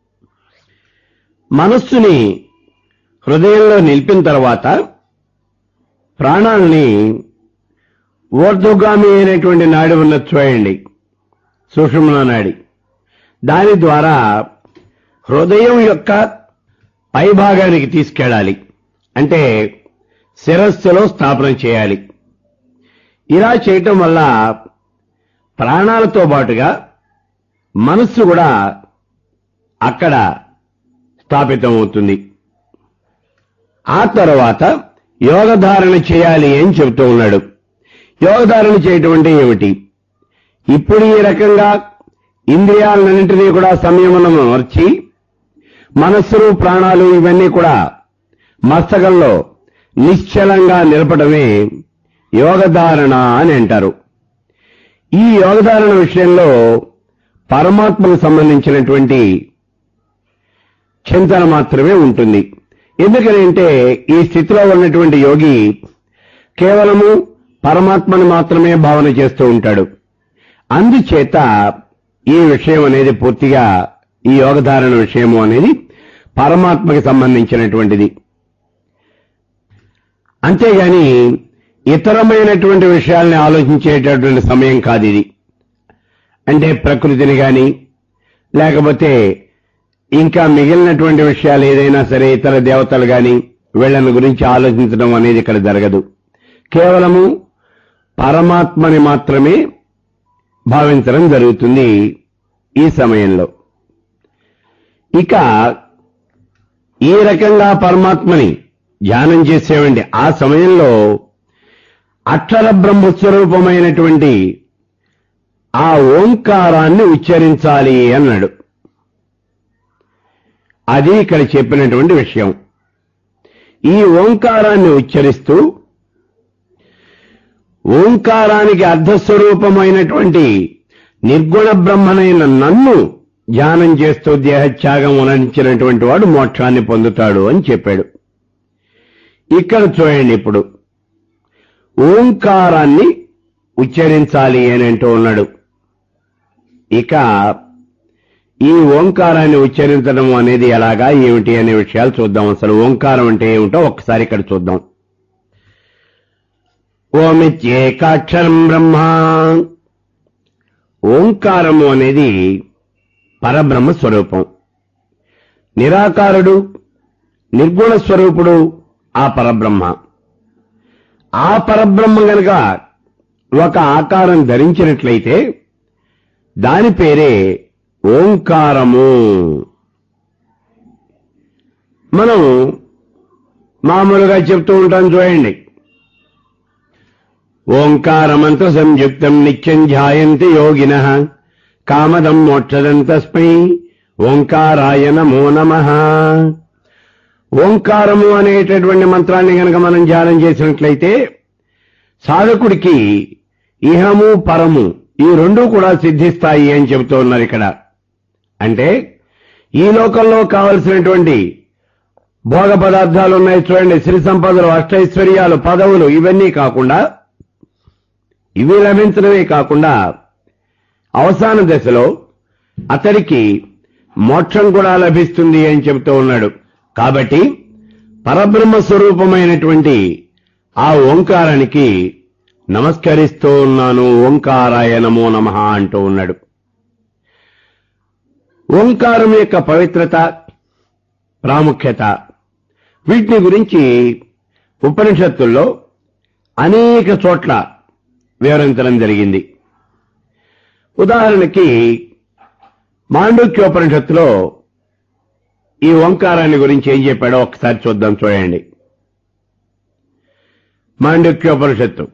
మనస్సుని హృదయంలో నిలిపిన తర్వాత ప్రాణాలని ఊర్ధ్వగామి అయినటువంటి నాడి ఉన్న చూడండి సుషుమ్న నాడి దాని ద్వారా హృదయం యొక్క పైభాగానికి తీసుకెళ్ళాలి అంటే శిరస్సులో స్థాపన చేయాలి ఇలా చేయటం వల్ల ప్రాణాలతో పాటుగా మనస్సు కూడా అక్కడ స్థాపితమవుతుంది ఆ తర్వాత యోగధారణ చేయాలి అని చెబుతూ ఉన్నాడు యోగధారణ చేయటం అంటే ఏమిటి ఇప్పుడు ఈ రకంగా ఇంద్రియాలన్నింటినీ కూడా సంయమనం మర్చి మనస్సులు ప్రాణాలు ఇవన్నీ కూడా మస్తకంలో నిశ్చలంగా నిలపడమే యోగధారణ అని అంటారు ఈ యోగధారణ విషయంలో పరమాత్మకు సంబంధించినటువంటి చింతన మాత్రమే ఉంటుంది ఎందుకనంటే ఈ స్థితిలో ఉన్నటువంటి యోగి కేవలము పరమాత్మను మాత్రమే భావన చేస్తూ ఉంటాడు అందుచేత ఈ విషయం అనేది పూర్తిగా ఈ యోగధారణ విషయము అనేది పరమాత్మకి సంబంధించినటువంటిది అంతేగాని ఇతరమైనటువంటి విషయాల్ని ఆలోచించేటటువంటి సమయం కాదు ఇది అంటే ప్రకృతిని గాని లేకపోతే ఇంకా మిగిలినటువంటి విషయాలు ఏదైనా సరే ఇతర దేవతలు గాని వీళ్ళని గురించి ఆలోచించడం అనేది ఇక్కడ జరగదు కేవలము పరమాత్మని మాత్రమే భావించడం జరుగుతుంది ఈ సమయంలో ఇక ఈ రకంగా పరమాత్మని ధ్యానం చేసేవండి ఆ సమయంలో అక్షర బ్రహ్మస్వరూపమైనటువంటి ఆ ఓంకారాన్ని ఉచ్చరించాలి అన్నాడు అది ఇక్కడ చెప్పినటువంటి విషయం ఈ ఓంకారాన్ని ఉచ్చరిస్తూ ఓంకారానికి అర్ధస్వరూపమైనటువంటి నిర్గుణ బ్రహ్మనైన నన్ను ధ్యానం చేస్తూ దేహత్యాగం ఉనంచినటువంటి వాడు మోక్షాన్ని పొందుతాడు అని చెప్పాడు ఇక్కడ చూడండి ఇప్పుడు ఓంకారాన్ని ఉచ్చరించాలి అని అంటూ ఉన్నాడు ఇక ఈ ఓంకారాన్ని ఉచ్చరించడం అనేది ఎలాగా ఏమిటి అనే విషయాలు చూద్దాం అసలు ఓంకారం అంటే ఏమిటో ఒక్కసారి ఇక్కడ చూద్దాం ఓమిత్యేకాక్షరం బ్రహ్మ ఓంకారము అనేది పరబ్రహ్మ స్వరూపం నిరాకారుడు నిర్గుణ స్వరూపుడు ఆ పరబ్రహ్మ ఆ పరబ్రహ్మ గనక ఒక ఆకారం ధరించినట్లయితే దాని పేరే ఓంకారము మనం మామూలుగా చెప్తూ ఉంటాం చూడండి ఓంకారమంత్ర సంయుక్తం నిత్యం ధ్యాయంతి యోగిన కామదం మోక్షదం తస్మై ఓంకారాయ నమో నమ ఓంకారము అనేటటువంటి మంత్రాన్ని గనక మనం ధ్యానం చేసినట్లయితే సాధకుడికి ఇహము పరము ఈ రెండు కూడా సిద్ధిస్తాయి అని చెబుతూ ఉన్నారు ఇక్కడ అంటే ఈ లోకంలో కావలసినటువంటి భోగ పదార్థాలు ఉన్నాయి చూడండి శ్రీ సంపదలు అష్టైశ్వర్యాలు పదవులు ఇవన్నీ కాకుండా ఇవి లభించడమే కాకుండా అవసాన దశలో అతడికి మోక్షం కూడా లభిస్తుంది అని చెబుతూ ఉన్నాడు కాబట్టి పరబ్రహ్మ స్వరూపమైనటువంటి ఆ ఓంకారానికి నమస్కరిస్తూ ఉన్నాను ఓంకారాయ నమో నమ అంటూ ఉన్నాడు ఓంకారం యొక్క పవిత్రత ప్రాముఖ్యత వీటిని గురించి ఉపనిషత్తుల్లో అనేక చోట్ల వివరించడం జరిగింది ఉదాహరణకి మాండూక్యోపనిషత్తులో ఈ ఓంకారాన్ని గురించి ఏం చెప్పాడో ఒకసారి చూద్దాం చూడండి మాండూక్యోపనిషత్తు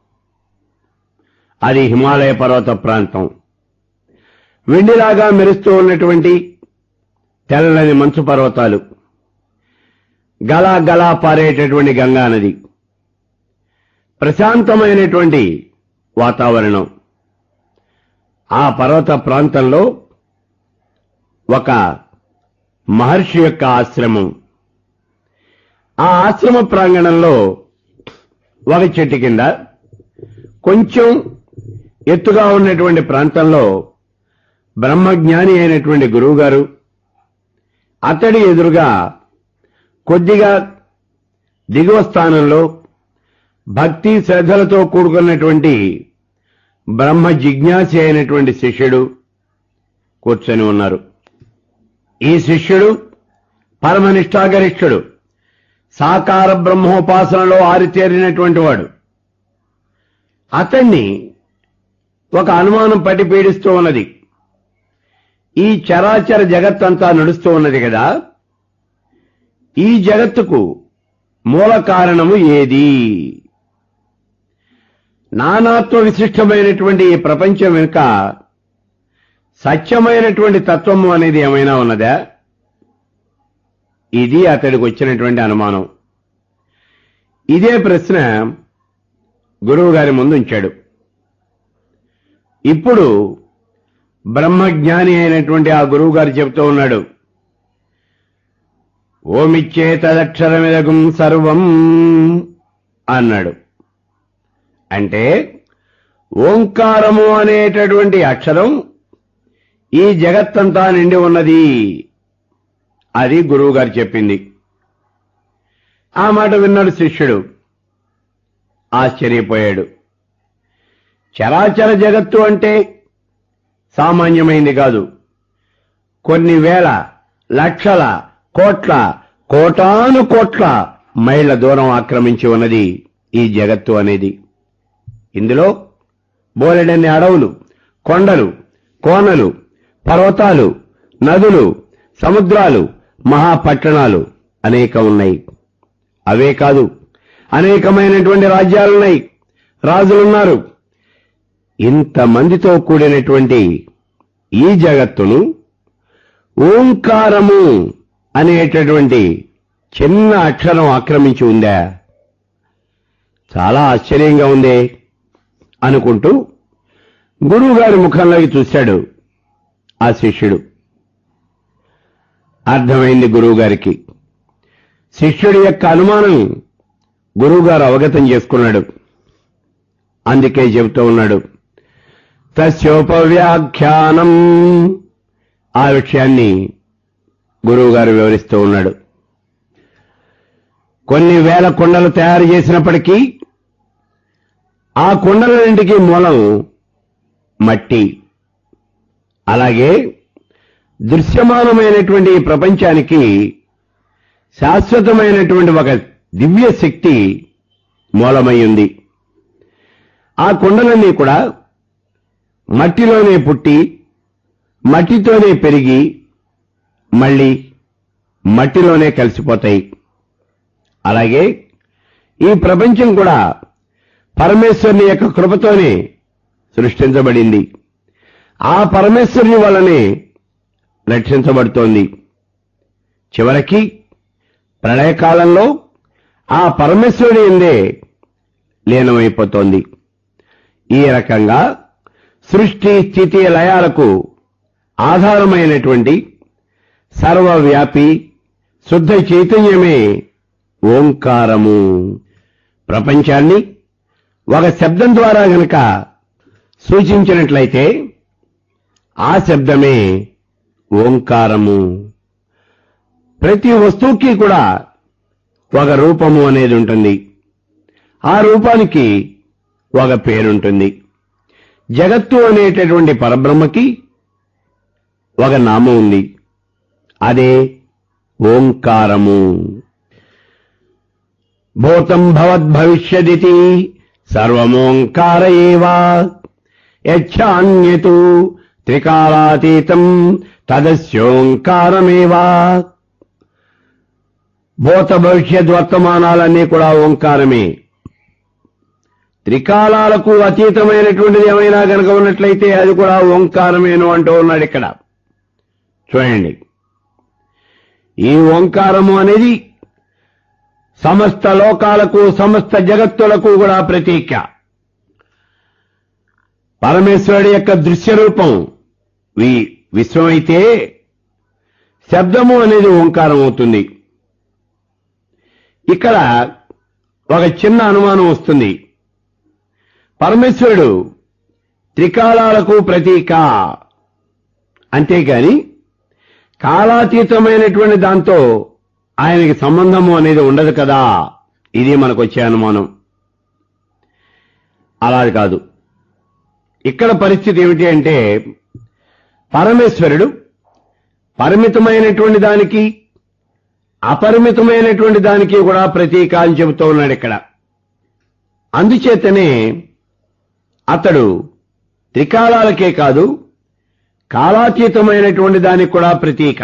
అది హిమాలయ పర్వత ప్రాంతం వెండిలాగా మెరుస్తూ ఉన్నటువంటి తెల్లని మంచు పర్వతాలు గలా గలా పారేటటువంటి గంగా నది ప్రశాంతమైనటువంటి వాతావరణం ఆ పర్వత ప్రాంతంలో ఒక మహర్షి యొక్క ఆశ్రమం ఆ ఆశ్రమ ప్రాంగణంలో ఒక చెట్టు కింద కొంచెం ఎత్తుగా ఉన్నటువంటి ప్రాంతంలో బ్రహ్మజ్ఞాని అయినటువంటి గురువుగారు అతడి ఎదురుగా కొద్దిగా దిగువ స్థానంలో భక్తి శ్రద్ధలతో కూడుకున్నటువంటి బ్రహ్మ జిజ్ఞాసి అయినటువంటి శిష్యుడు కూర్చొని ఉన్నారు ఈ శిష్యుడు పరమనిష్టాగరిష్ఠుడు సాకార బ్రహ్మోపాసనలో ఆరితేరినటువంటి వాడు అతన్ని ఒక అనుమానం పట్టి పీడిస్తూ ఉన్నది ఈ చరాచర జగత్తంతా నడుస్తూ ఉన్నది కదా ఈ జగత్తుకు మూల కారణము ఏది నానాత్వ విశిష్టమైనటువంటి ఈ ప్రపంచం వెనుక సత్యమైనటువంటి తత్వము అనేది ఏమైనా ఉన్నదా ఇది అతడికి వచ్చినటువంటి అనుమానం ఇదే ప్రశ్న గురువు గారి ముందు ఉంచాడు ఇప్పుడు బ్రహ్మజ్ఞాని అయినటువంటి ఆ గురువు గారు చెబుతూ ఉన్నాడు ఓమిచ్చేతదక్షరమిదగుం సర్వం అన్నాడు అంటే ఓంకారము అనేటటువంటి అక్షరం ఈ జగత్తంతా నిండి ఉన్నది అది గురువు గారు చెప్పింది ఆ మాట విన్నాడు శిష్యుడు ఆశ్చర్యపోయాడు చరాచర జగత్తు అంటే సామాన్యమైంది కాదు కొన్ని వేల లక్షల కోట్ల కోటాను కోట్ల మైళ్ల దూరం ఆక్రమించి ఉన్నది ఈ జగత్తు అనేది ఇందులో బోలెడన్ని అడవులు కొండలు కోనలు పర్వతాలు నదులు సముద్రాలు మహాపట్టణాలు అనేక ఉన్నాయి అవే కాదు అనేకమైనటువంటి రాజ్యాలున్నాయి రాజులున్నారు ఇంతమందితో కూడినటువంటి ఈ జగత్తును ఓంకారము అనేటటువంటి చిన్న అక్షరం ఆక్రమించి ఉందా చాలా ఆశ్చర్యంగా ఉందే అనుకుంటూ గురువుగారి ముఖంలోకి చూశాడు ఆ శిష్యుడు అర్థమైంది గురువుగారికి శిష్యుడి యొక్క అనుమానం గురువుగారు అవగతం చేసుకున్నాడు అందుకే చెబుతూ ఉన్నాడు తస్యోపవ్యాఖ్యానం ఆ విషయాన్ని గురువుగారు వివరిస్తూ ఉన్నాడు కొన్ని వేల కొండలు తయారు చేసినప్పటికీ ఆ కుండలన్నింటికి మూలం మట్టి అలాగే దృశ్యమానమైనటువంటి ఈ ప్రపంచానికి శాశ్వతమైనటువంటి ఒక దివ్య శక్తి మూలమై ఉంది ఆ కుండలన్నీ కూడా మట్టిలోనే పుట్టి మట్టితోనే పెరిగి మళ్ళీ మట్టిలోనే కలిసిపోతాయి అలాగే ఈ ప్రపంచం కూడా పరమేశ్వరుని యొక్క కృపతోనే సృష్టించబడింది ఆ పరమేశ్వరుని వల్లనే రక్షించబడుతోంది చివరికి ప్రళయకాలంలో ఆ పరమేశ్వరుడి ఎందే లీనమైపోతోంది ఈ రకంగా సృష్టి స్థితి లయాలకు ఆధారమైనటువంటి సర్వవ్యాపి శుద్ధ చైతన్యమే ఓంకారము ప్రపంచాన్ని ఒక శబ్దం ద్వారా గనక సూచించినట్లయితే ఆ శబ్దమే ఓంకారము ప్రతి వస్తువుకి కూడా ఒక రూపము అనేది ఉంటుంది ఆ రూపానికి ఒక పేరుంటుంది జగత్తు అనేటటువంటి పరబ్రహ్మకి ఒక నామం ఉంది అదే ఓంకారము భూతం భవద్భవిష్యదితి సర్వమోంకార ఏవా యచ్చాన్యతు త్రికాలాతీతం తదస్యోంకారమేవా భూత భవిష్యత్ వర్తమానాలన్నీ కూడా ఓంకారమే త్రికాలాలకు అతీతమైనటువంటిది ఏమైనా కనుక ఉన్నట్లయితే అది కూడా ఓంకారమేను అంటూ ఉన్నాడు ఇక్కడ చూడండి ఈ ఓంకారము అనేది సమస్త లోకాలకు సమస్త జగత్తులకు కూడా ప్రతీక పరమేశ్వరుడి యొక్క దృశ్య రూపం వి విశ్వమైతే శబ్దము అనేది ఓంకారం అవుతుంది ఇక్కడ ఒక చిన్న అనుమానం వస్తుంది పరమేశ్వరుడు త్రికాలాలకు ప్రతీక అంతేగాని కాలాతీతమైనటువంటి దాంతో ఆయనకి సంబంధము అనేది ఉండదు కదా ఇది మనకు వచ్చే అనుమానం అలా కాదు ఇక్కడ పరిస్థితి ఏమిటి అంటే పరమేశ్వరుడు పరిమితమైనటువంటి దానికి అపరిమితమైనటువంటి దానికి కూడా ప్రతీక అని చెబుతూ ఉన్నాడు ఇక్కడ అందుచేతనే అతడు త్రికాలాలకే కాదు కాలాతీతమైనటువంటి దానికి కూడా ప్రతీక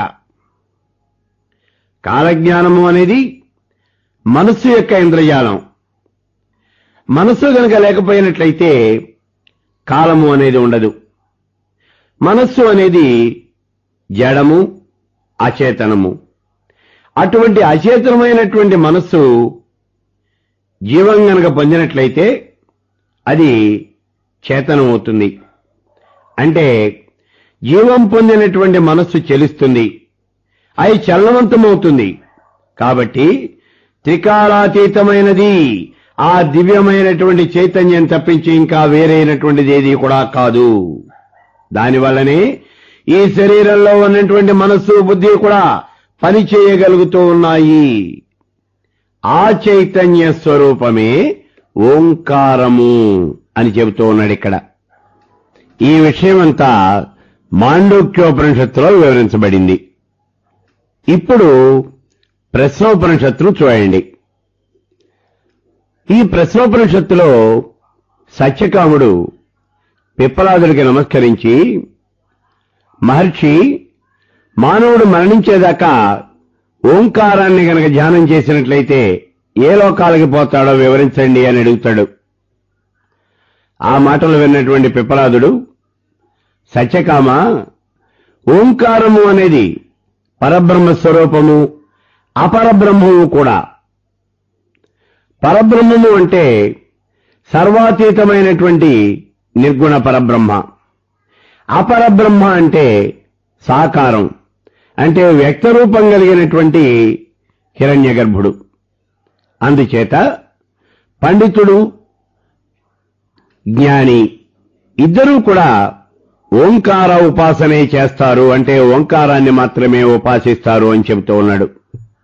కాలజ్ఞానము అనేది మనస్సు యొక్క ఇంద్రజాలం మనస్సు గనక లేకపోయినట్లయితే కాలము అనేది ఉండదు మనస్సు అనేది జడము అచేతనము అటువంటి అచేతనమైనటువంటి మనస్సు జీవం గనక పొందినట్లయితే అది చేతనం అవుతుంది అంటే జీవం పొందినటువంటి మనస్సు చెలిస్తుంది అది చలనవంతమవుతుంది కాబట్టి త్రికాలాతీతమైనది ఆ దివ్యమైనటువంటి చైతన్యం తప్పించి ఇంకా వేరైనటువంటిది ఏది కూడా కాదు దానివల్లనే ఈ శరీరంలో ఉన్నటువంటి మనస్సు బుద్ధి కూడా పని చేయగలుగుతూ ఉన్నాయి ఆ చైతన్య స్వరూపమే ఓంకారము అని చెబుతూ ఉన్నాడు ఇక్కడ ఈ విషయమంతా మాండూక్యోపనిషత్తులో వివరించబడింది ఇప్పుడు ప్రశ్నోపనిషత్తును చూడండి ఈ ప్రశ్నోపనిషత్తులో సత్యకాముడు పిప్పలాదుడికి నమస్కరించి మహర్షి మానవుడు మరణించేదాకా ఓంకారాన్ని గనక ధ్యానం చేసినట్లయితే ఏ లోకాలకి పోతాడో వివరించండి అని అడుగుతాడు ఆ మాటలు విన్నటువంటి పిప్పలాదుడు సత్యకామ ఓంకారము అనేది పరబ్రహ్మ స్వరూపము అపరబ్రహ్మము కూడా పరబ్రహ్మము అంటే సర్వాతీతమైనటువంటి నిర్గుణ పరబ్రహ్మ అపరబ్రహ్మ అంటే సాకారం అంటే వ్యక్తరూపం కలిగినటువంటి హిరణ్య గర్భుడు అందుచేత పండితుడు జ్ఞాని ఇద్దరూ కూడా ఓంకార ఉపాసనే చేస్తారు అంటే ఓంకారాన్ని మాత్రమే ఉపాసిస్తారు అని చెబుతూ ఉన్నాడు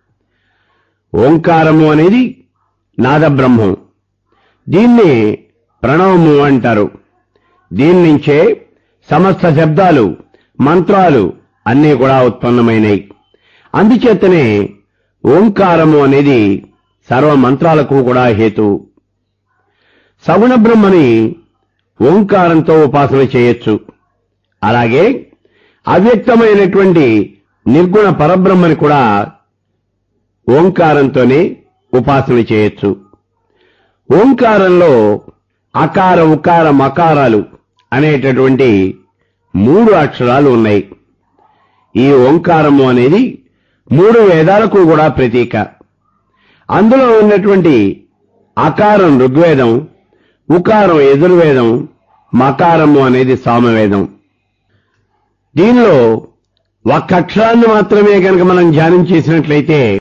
ఓంకారము అనేది నాదబ్రహ్మం దీన్ని ప్రణవము అంటారు దీని నుంచే సమస్త శబ్దాలు మంత్రాలు అన్నీ కూడా ఉత్పన్నమైనవి అందుచేతనే ఓంకారము అనేది సర్వ మంత్రాలకు కూడా హేతు సగుణ బ్రహ్మని ఓంకారంతో ఉపాసన చేయొచ్చు అలాగే అవ్యక్తమైనటువంటి నిర్గుణ పరబ్రహ్మని కూడా ఓంకారంతోనే ఉపాసన చేయొచ్చు ఓంకారంలో అకార ఉకార మకారాలు అనేటటువంటి మూడు అక్షరాలు ఉన్నాయి ఈ ఓంకారము అనేది మూడు వేదాలకు కూడా ప్రతీక అందులో ఉన్నటువంటి అకారం ఋగ్వేదం ఉకారం ఎదుర్వేదం మకారము అనేది సామవేదం దీనిలో ఒక్క అక్షరాన్ని మాత్రమే కనుక మనం ధ్యానం చేసినట్లయితే